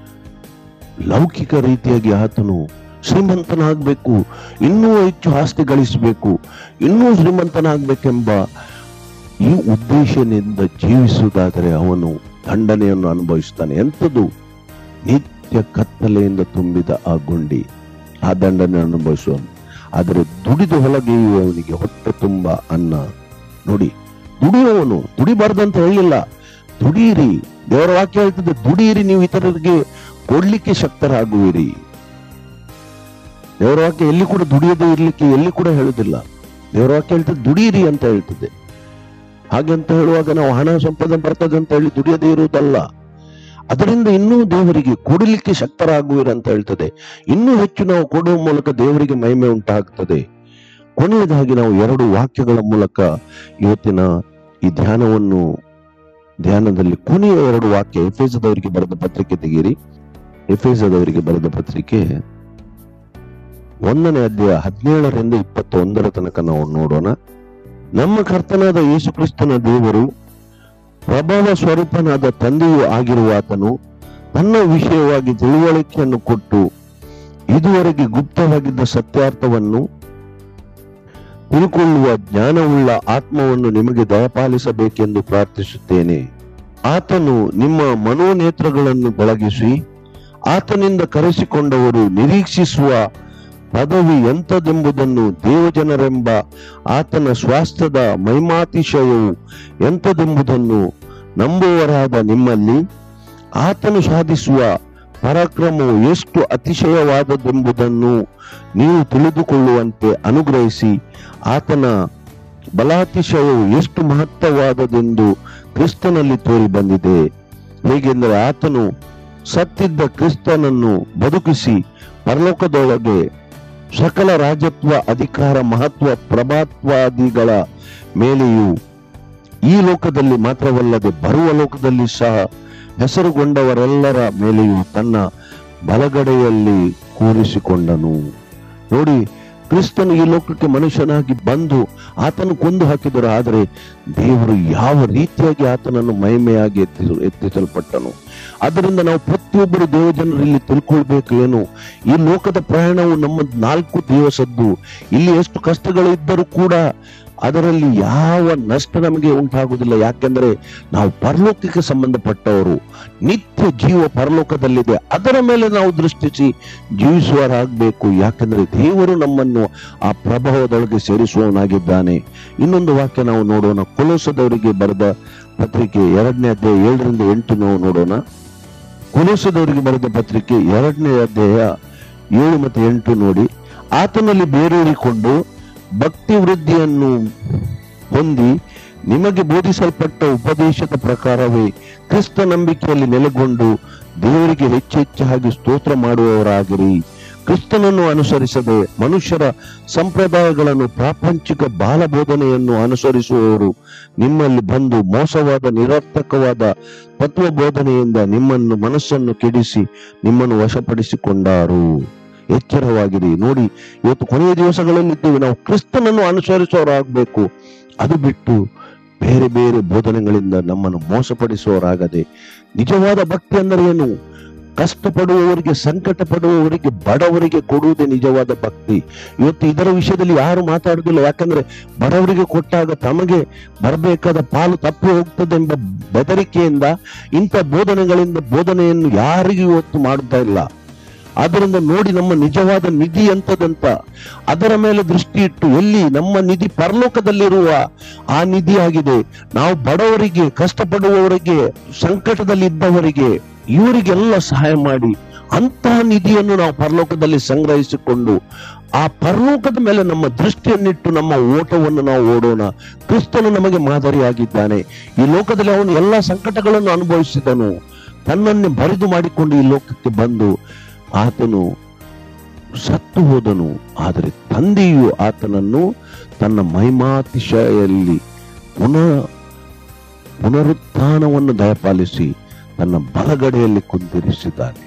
ಲೌಕಿಕ ರೀತಿಯಾಗಿ ಆತನು ಶ್ರೀಮಂತನಾಗಬೇಕು ಇನ್ನೂ ಹೆಚ್ಚು ಆಸ್ತಿ ಗಳಿಸಬೇಕು ಇನ್ನೂ ಶ್ರೀಮಂತನಾಗಬೇಕೆಂಬ ಈ ಉದ್ದೇಶದಿಂದ ಜೀವಿಸುವುದಾದರೆ ಅವನು ದಂಡನೆಯನ್ನು ಅನುಭವಿಸ್ತಾನೆ ಎಂಥದ್ದು ನಿತ್ಯ ಕತ್ತಲೆಯಿಂದ ತುಂಬಿದ ಆ ಗುಂಡಿ ಆ ದಂಡನೆ ಅನುಭವಿಸುವನು ಆದರೆ ದುಡಿದು ಹೊಲಗೆಯುವವನಿಗೆ ಹೊಟ್ಟೆ ತುಂಬ ಅನ್ನ ನೋಡಿ ದುಡಿಯುವವನು ದುಡಿಬಾರ್ದಂತ ಹೇಳಿಲ್ಲ ದುಡಿಯಿರಿ ದೇವರ ವಾಕ್ಯ ಹೇಳ್ತದೆ ದುಡಿಯಿರಿ ನೀವು ಇತರರಿಗೆ ಕೊಡ್ಲಿಕ್ಕೆ ಶಕ್ತರಾಗುವಿರಿ ದೇವರ ವಾಕ್ಯ ಎಲ್ಲಿ ಕೂಡ ದುಡಿಯದೇ ಇರ್ಲಿಕ್ಕೆ ಎಲ್ಲಿ ಕೂಡ ಹೇಳುದಿಲ್ಲ ದೇವರ ವಾಕ್ಯ ಹೇಳ್ತದೆ ದುಡಿಯಿರಿ ಅಂತ ಹೇಳ್ತದೆ ಹಾಗೆ ಅಂತ ಹೇಳುವಾಗ ನಾವು ಹಣ ಸಂಪಾದನೆ ಬರ್ತದೆ ಅಂತ ಹೇಳಿ ದುಡಿಯದೇ ಇರುವುದಲ್ಲ ಅದರಿಂದ ಇನ್ನೂ ದೇವರಿಗೆ ಕೊಡಲಿಕ್ಕೆ ಶಕ್ತರಾಗುವಿರಿ ಅಂತ ಹೇಳ್ತದೆ ಇನ್ನೂ ಹೆಚ್ಚು ನಾವು ಕೊಡುವ ಮೂಲಕ ದೇವರಿಗೆ ಮಹಿಮೆ ಉಂಟಾಗ್ತದೆ ಕೊನೆಯದಾಗಿ ನಾವು ಎರಡು ವಾಕ್ಯಗಳ ಮೂಲಕ ಇವತ್ತಿನ ಈ ಧ್ಯಾನವನ್ನು ಧ್ಯಾನದಲ್ಲಿ ಕೊನೆಯ ಎರಡು ವಾಕ್ಯ ಎಫೇಸದವರಿಗೆ ಬರೆದ ಪತ್ರಿಕೆ ತೆಗೀರಿ ಎಫೇಸದವರಿಗೆ ಬರೆದ ಪತ್ರಿಕೆ ಒಂದನೇ ಅಧ್ಯಾಯ ಹದಿನೇಳರಿಂದ ಇಪ್ಪತ್ತೊಂದರ ತನಕ ನಾವು ನೋಡೋಣ ನಮ್ಮ ಕರ್ತನಾದ ಯೇಸು ಕ್ರಿಸ್ತನ ದೇವರು ಪ್ರಭಾವ ಸ್ವರೂಪನಾದ ತಂದೆಯೂ ಆಗಿರುವ ಆತನು ತನ್ನ ವಿಷಯವಾಗಿ ತಿಳುವಳಿಕೆಯನ್ನು ಕೊಟ್ಟು ಇದುವರೆಗೆ ಗುಪ್ತವಾಗಿದ್ದ ಸತ್ಯಾರ್ಥವನ್ನು ತಿಳ್ಕೊಳ್ಳುವ ಜ್ಞಾನವುಳ್ಳ ಆತ್ಮವನ್ನು ನಿಮಗೆ ದಯಪಾಲಿಸಬೇಕೆಂದು ಪ್ರಾರ್ಥಿಸುತ್ತೇನೆ ಆತನು ನಿಮ್ಮ ಮನೋನೇತ್ರಗಳನ್ನು ಬೆಳಗಿಸಿ ಆತನಿಂದ ಕರೆಸಿಕೊಂಡವರು ನಿರೀಕ್ಷಿಸುವ ಪದವಿ ಎಂಥದೆಂಬುದನ್ನು ದೇವಜನರೆಂಬ ಆತನ ಸ್ವಾಸ್ಥ್ಯದ ಮಹಿಮಾತಿಶಯವು ಎಂಥದೆಂಬುದನ್ನು ನಂಬುವರಾದ ನಿಮ್ಮಲ್ಲಿ ಆತನು ಸಾಧಿಸುವ ಪರಾಕ್ರಮವು ಎಷ್ಟು ಅತಿಶಯವಾದದೆಂಬುದನ್ನು ನೀವು ತಿಳಿದುಕೊಳ್ಳುವಂತೆ ಅನುಗ್ರಹಿಸಿ ಆತನ ಬಲಾತಿಶಯವು ಎಷ್ಟು ಮಹತ್ತವಾದದೆಂದು ಕ್ರಿಸ್ತನಲ್ಲಿ ತೋರಿ ಬಂದಿದೆ ಹೇಗೆಂದರೆ ಆತನು ಸತ್ತಿದ್ದ ಕ್ರಿಸ್ತನನ್ನು ಬದುಕಿಸಿ ಪರಲೋಕದೊಳಗೆ ಸಕಲ ರಾಜತ್ವ ಅಧಿಕಾರ ಮಹತ್ವ ಪ್ರಭಾತ್ವಾದಿಗಳ ಮೇಲೆಯೂ ಈ ಲೋಕದಲ್ಲಿ ಮಾತ್ರವಲ್ಲದೆ ಬರುವ ಲೋಕದಲ್ಲಿ ಸಹ ಹೆಸರುಗೊಂಡವರೆಲ್ಲರ ಮೇಲೆಯೂ ತನ್ನ ಬಲಗಡೆಯಲ್ಲಿ ಕೂರಿಸಿಕೊಂಡನು ನೋಡಿ ಕ್ರಿಸ್ತನು ಈ ಲೋಕಕ್ಕೆ ಮನುಷ್ಯನಾಗಿ ಬಂದು ಆತನು ಕೊಂದು ಹಾಕಿದರು ಆದರೆ ದೇವರು ಯಾವ ರೀತಿಯಾಗಿ ಆತನನ್ನು ಮಹಿಮೆಯಾಗಿ ಎತ್ತಿ ಎತ್ತಿಸಲ್ಪಟ್ಟನು ಆದ್ದರಿಂದ ನಾವು ಪ್ರತಿಯೊಬ್ಬರು ದೇವಜನರು ಇಲ್ಲಿ ತಿಳ್ಕೊಳ್ಬೇಕು ಏನು ಈ ಲೋಕದ ಪ್ರಯಾಣವು ನಮ್ಮ ನಾಲ್ಕು ದಿವಸದ್ದು ಇಲ್ಲಿ ಎಷ್ಟು ಕಷ್ಟಗಳು ಇದ್ದರೂ ಕೂಡ ಅದರಲ್ಲಿ ಯಾವ ನಷ್ಟ ನಮಗೆ ಉಂಟಾಗುವುದಿಲ್ಲ ಯಾಕೆಂದ್ರೆ ನಾವು ಪರಲೋಕಕ್ಕೆ ಸಂಬಂಧಪಟ್ಟವರು ನಿತ್ಯ ಜೀವ ಪರಲೋಕದಲ್ಲಿದೆ ಅದರ ಮೇಲೆ ನಾವು ದೃಷ್ಟಿಸಿ ಜೀವಿಸುವರಾಗಬೇಕು ಯಾಕೆಂದ್ರೆ ದೇವರು ನಮ್ಮನ್ನು ಆ ಪ್ರಭಾವದೊಳಗೆ ಸೇರಿಸುವವನಾಗಿದ್ದಾನೆ ಇನ್ನೊಂದು ವಾಕ್ಯ ನಾವು ನೋಡೋಣ ಕೊಲೋಸದವರಿಗೆ ಬರೆದ ಪತ್ರಿಕೆ ಎರಡನೇ ಅಧ್ಯಾಯ ಏಳರಿಂದ ಎಂಟು ನಾವು ನೋಡೋಣ ಕೊಲೋಸದವರಿಗೆ ಬರೆದ ಪತ್ರಿಕೆ ಎರಡನೇ ಅಧ್ಯಾಯ ಏಳು ಮತ್ತು ಎಂಟು ನೋಡಿ ಆತನಲ್ಲಿ ಬೇರೂರಿಕೊಂಡು ಭಕ್ತಿ ವೃದ್ಧಿಯನ್ನು ಹೊಂದಿ ನಿಮಗೆ ಬೋಧಿಸಲ್ಪಟ್ಟ ಉಪದೇಶದ ಪ್ರಕಾರವೇ ಕ್ರಿಸ್ತ ನಂಬಿಕೆಯಲ್ಲಿ ನೆಲೆಗೊಂಡು ದೇವರಿಗೆ ಹೆಚ್ಚೆಚ್ಚಾಗಿ ಸ್ತೋತ್ರ ಮಾಡುವವರಾಗಿರಿ ಕ್ರಿಸ್ತನನ್ನು ಅನುಸರಿಸದೆ ಮನುಷ್ಯರ ಸಂಪ್ರದಾಯಗಳನ್ನು ಪ್ರಾಪಂಚಿಕ ಬಾಲಬೋಧನೆಯನ್ನು ಅನುಸರಿಸುವವರು ನಿಮ್ಮಲ್ಲಿ ಬಂದು ಮೋಸವಾದ ನಿರರ್ಥಕವಾದ ತತ್ವ ಬೋಧನೆಯಿಂದ ನಿಮ್ಮನ್ನು ಮನಸ್ಸನ್ನು ಕೆಡಿಸಿ ನಿಮ್ಮನ್ನು ವಶಪಡಿಸಿಕೊಂಡಾರು ಎಚ್ಚರವಾಗಿರಿ ನೋಡಿ ಇವತ್ತು ಕೊನೆಯ ದಿವಸಗಳಲ್ಲಿದ್ದೇವೆ ನಾವು ಕ್ರಿಸ್ತನನ್ನು ಅನುಸರಿಸುವವರಾಗಬೇಕು ಅದು ಬಿಟ್ಟು ಬೇರೆ ಬೇರೆ ಬೋಧನೆಗಳಿಂದ ನಮ್ಮನ್ನು ಮೋಸಪಡಿಸುವವರಾಗದೆ ನಿಜವಾದ ಭಕ್ತಿ ಅಂದರೆ ಏನು ಕಷ್ಟಪಡುವವರಿಗೆ ಸಂಕಟ ಪಡುವವರಿಗೆ ಬಡವರಿಗೆ ಕೊಡುವುದೇ ನಿಜವಾದ ಭಕ್ತಿ ಇವತ್ತು ಇದರ ವಿಷಯದಲ್ಲಿ ಯಾರು ಮಾತಾಡುದಿಲ್ಲ ಯಾಕಂದ್ರೆ ಬಡವರಿಗೆ ಕೊಟ್ಟಾಗ ತಮಗೆ ಬರಬೇಕಾದ ಪಾಲು ತಪ್ಪಿ ಹೋಗ್ತದೆ ಎಂಬ ಬೆದರಿಕೆಯಿಂದ ಇಂಥ ಬೋಧನೆಗಳಿಂದ ಬೋಧನೆಯನ್ನು ಯಾರಿಗೂ ಇವತ್ತು ಮಾಡುತ್ತಾ ಇಲ್ಲ ಆದ್ದರಿಂದ ನೋಡಿ ನಮ್ಮ ನಿಜವಾದ ನಿಧಿ ಎಂತದಂತ ಅದರ ಮೇಲೆ ದೃಷ್ಟಿ ಇಟ್ಟು ಎಲ್ಲಿ ನಮ್ಮ ನಿಧಿ ಪರಲೋಕದಲ್ಲಿರುವ ಆ ನಿಧಿ ಆಗಿದೆ ನಾವು ಬಡವರಿಗೆ ಕಷ್ಟಪಡುವವರಿಗೆ ಸಂಕಟದಲ್ಲಿ ಇದ್ದವರಿಗೆ ಇವರಿಗೆಲ್ಲ ಸಹಾಯ ಮಾಡಿ ಅಂತಹ ನಿಧಿಯನ್ನು ನಾವು ಪರಲೋಕದಲ್ಲಿ ಸಂಗ್ರಹಿಸಿಕೊಂಡು ಆ ಪರಲೋಕದ ಮೇಲೆ ನಮ್ಮ ದೃಷ್ಟಿಯನ್ನಿಟ್ಟು ನಮ್ಮ ಓಟವನ್ನು ನಾವು ಓಡೋಣ ಕ್ರಿಸ್ತನು ನಮಗೆ ಮಾದರಿಯಾಗಿದ್ದಾನೆ ಈ ಲೋಕದಲ್ಲಿ ಅವನು ಎಲ್ಲ ಸಂಕಟಗಳನ್ನು ಅನುಭವಿಸಿದನು ತನ್ನನ್ನೇ ಬರಿದು ಮಾಡಿಕೊಂಡು ಈ ಲೋಕಕ್ಕೆ ಬಂದು ಆತನು ಸತ್ತು ಹೋದನು ಆದರೆ ತಂದೆಯು ಆತನನ್ನು ತನ್ನ ಮಹಿಮಾತಿಶಯಲ್ಲಿ ಪುನಃ ಪುನರುತ್ಥಾನವನ್ನು ದಯಪಾಲಿಸಿ ತನ್ನ ಬಲಗಡೆಯಲ್ಲಿ ಕುಂದಿರಿಸಿದ್ದಾನೆ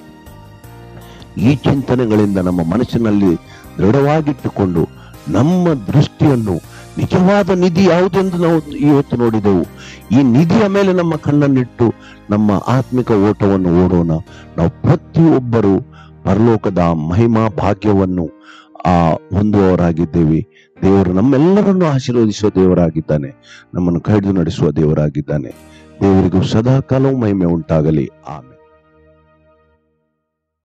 ಈ ಚಿಂತನೆಗಳಿಂದ ನಮ್ಮ ಮನಸ್ಸಿನಲ್ಲಿ ದೃಢವಾಗಿಟ್ಟುಕೊಂಡು ನಮ್ಮ ದೃಷ್ಟಿಯನ್ನು ನಿಜವಾದ ನಿಧಿ ಯಾವುದೆಂದು ನಾವು ಇವತ್ತು ನೋಡಿದೆವು ಈ ನಿಧಿಯ ಮೇಲೆ ನಮ್ಮ ಕಣ್ಣನ್ನಿಟ್ಟು ನಮ್ಮ ಆತ್ಮಿಕ ಓಟವನ್ನು ಓಡೋಣ ನಾವು ಪ್ರತಿಯೊಬ್ಬರು ಪರಲೋಕದ ಆ ಮಹಿಮಾ ಭಾಗ್ಯವನ್ನು ಆ ಹೊಂದುವವರಾಗಿದ್ದೇವೆ ದೇವರು ನಮ್ಮೆಲ್ಲರನ್ನು ಆಶೀರ್ವದಿಸುವ ದೇವರಾಗಿದ್ದಾನೆ ನಮ್ಮನ್ನು ಕೈದು ನಡೆಸುವ ದೇವರಾಗಿದ್ದಾನೆ ದೇವರಿಗೂ ಸದಾ ಕಾಲವು ಮಹಿಮೆ ಉಂಟಾಗಲಿ ಆಮೇಲೆ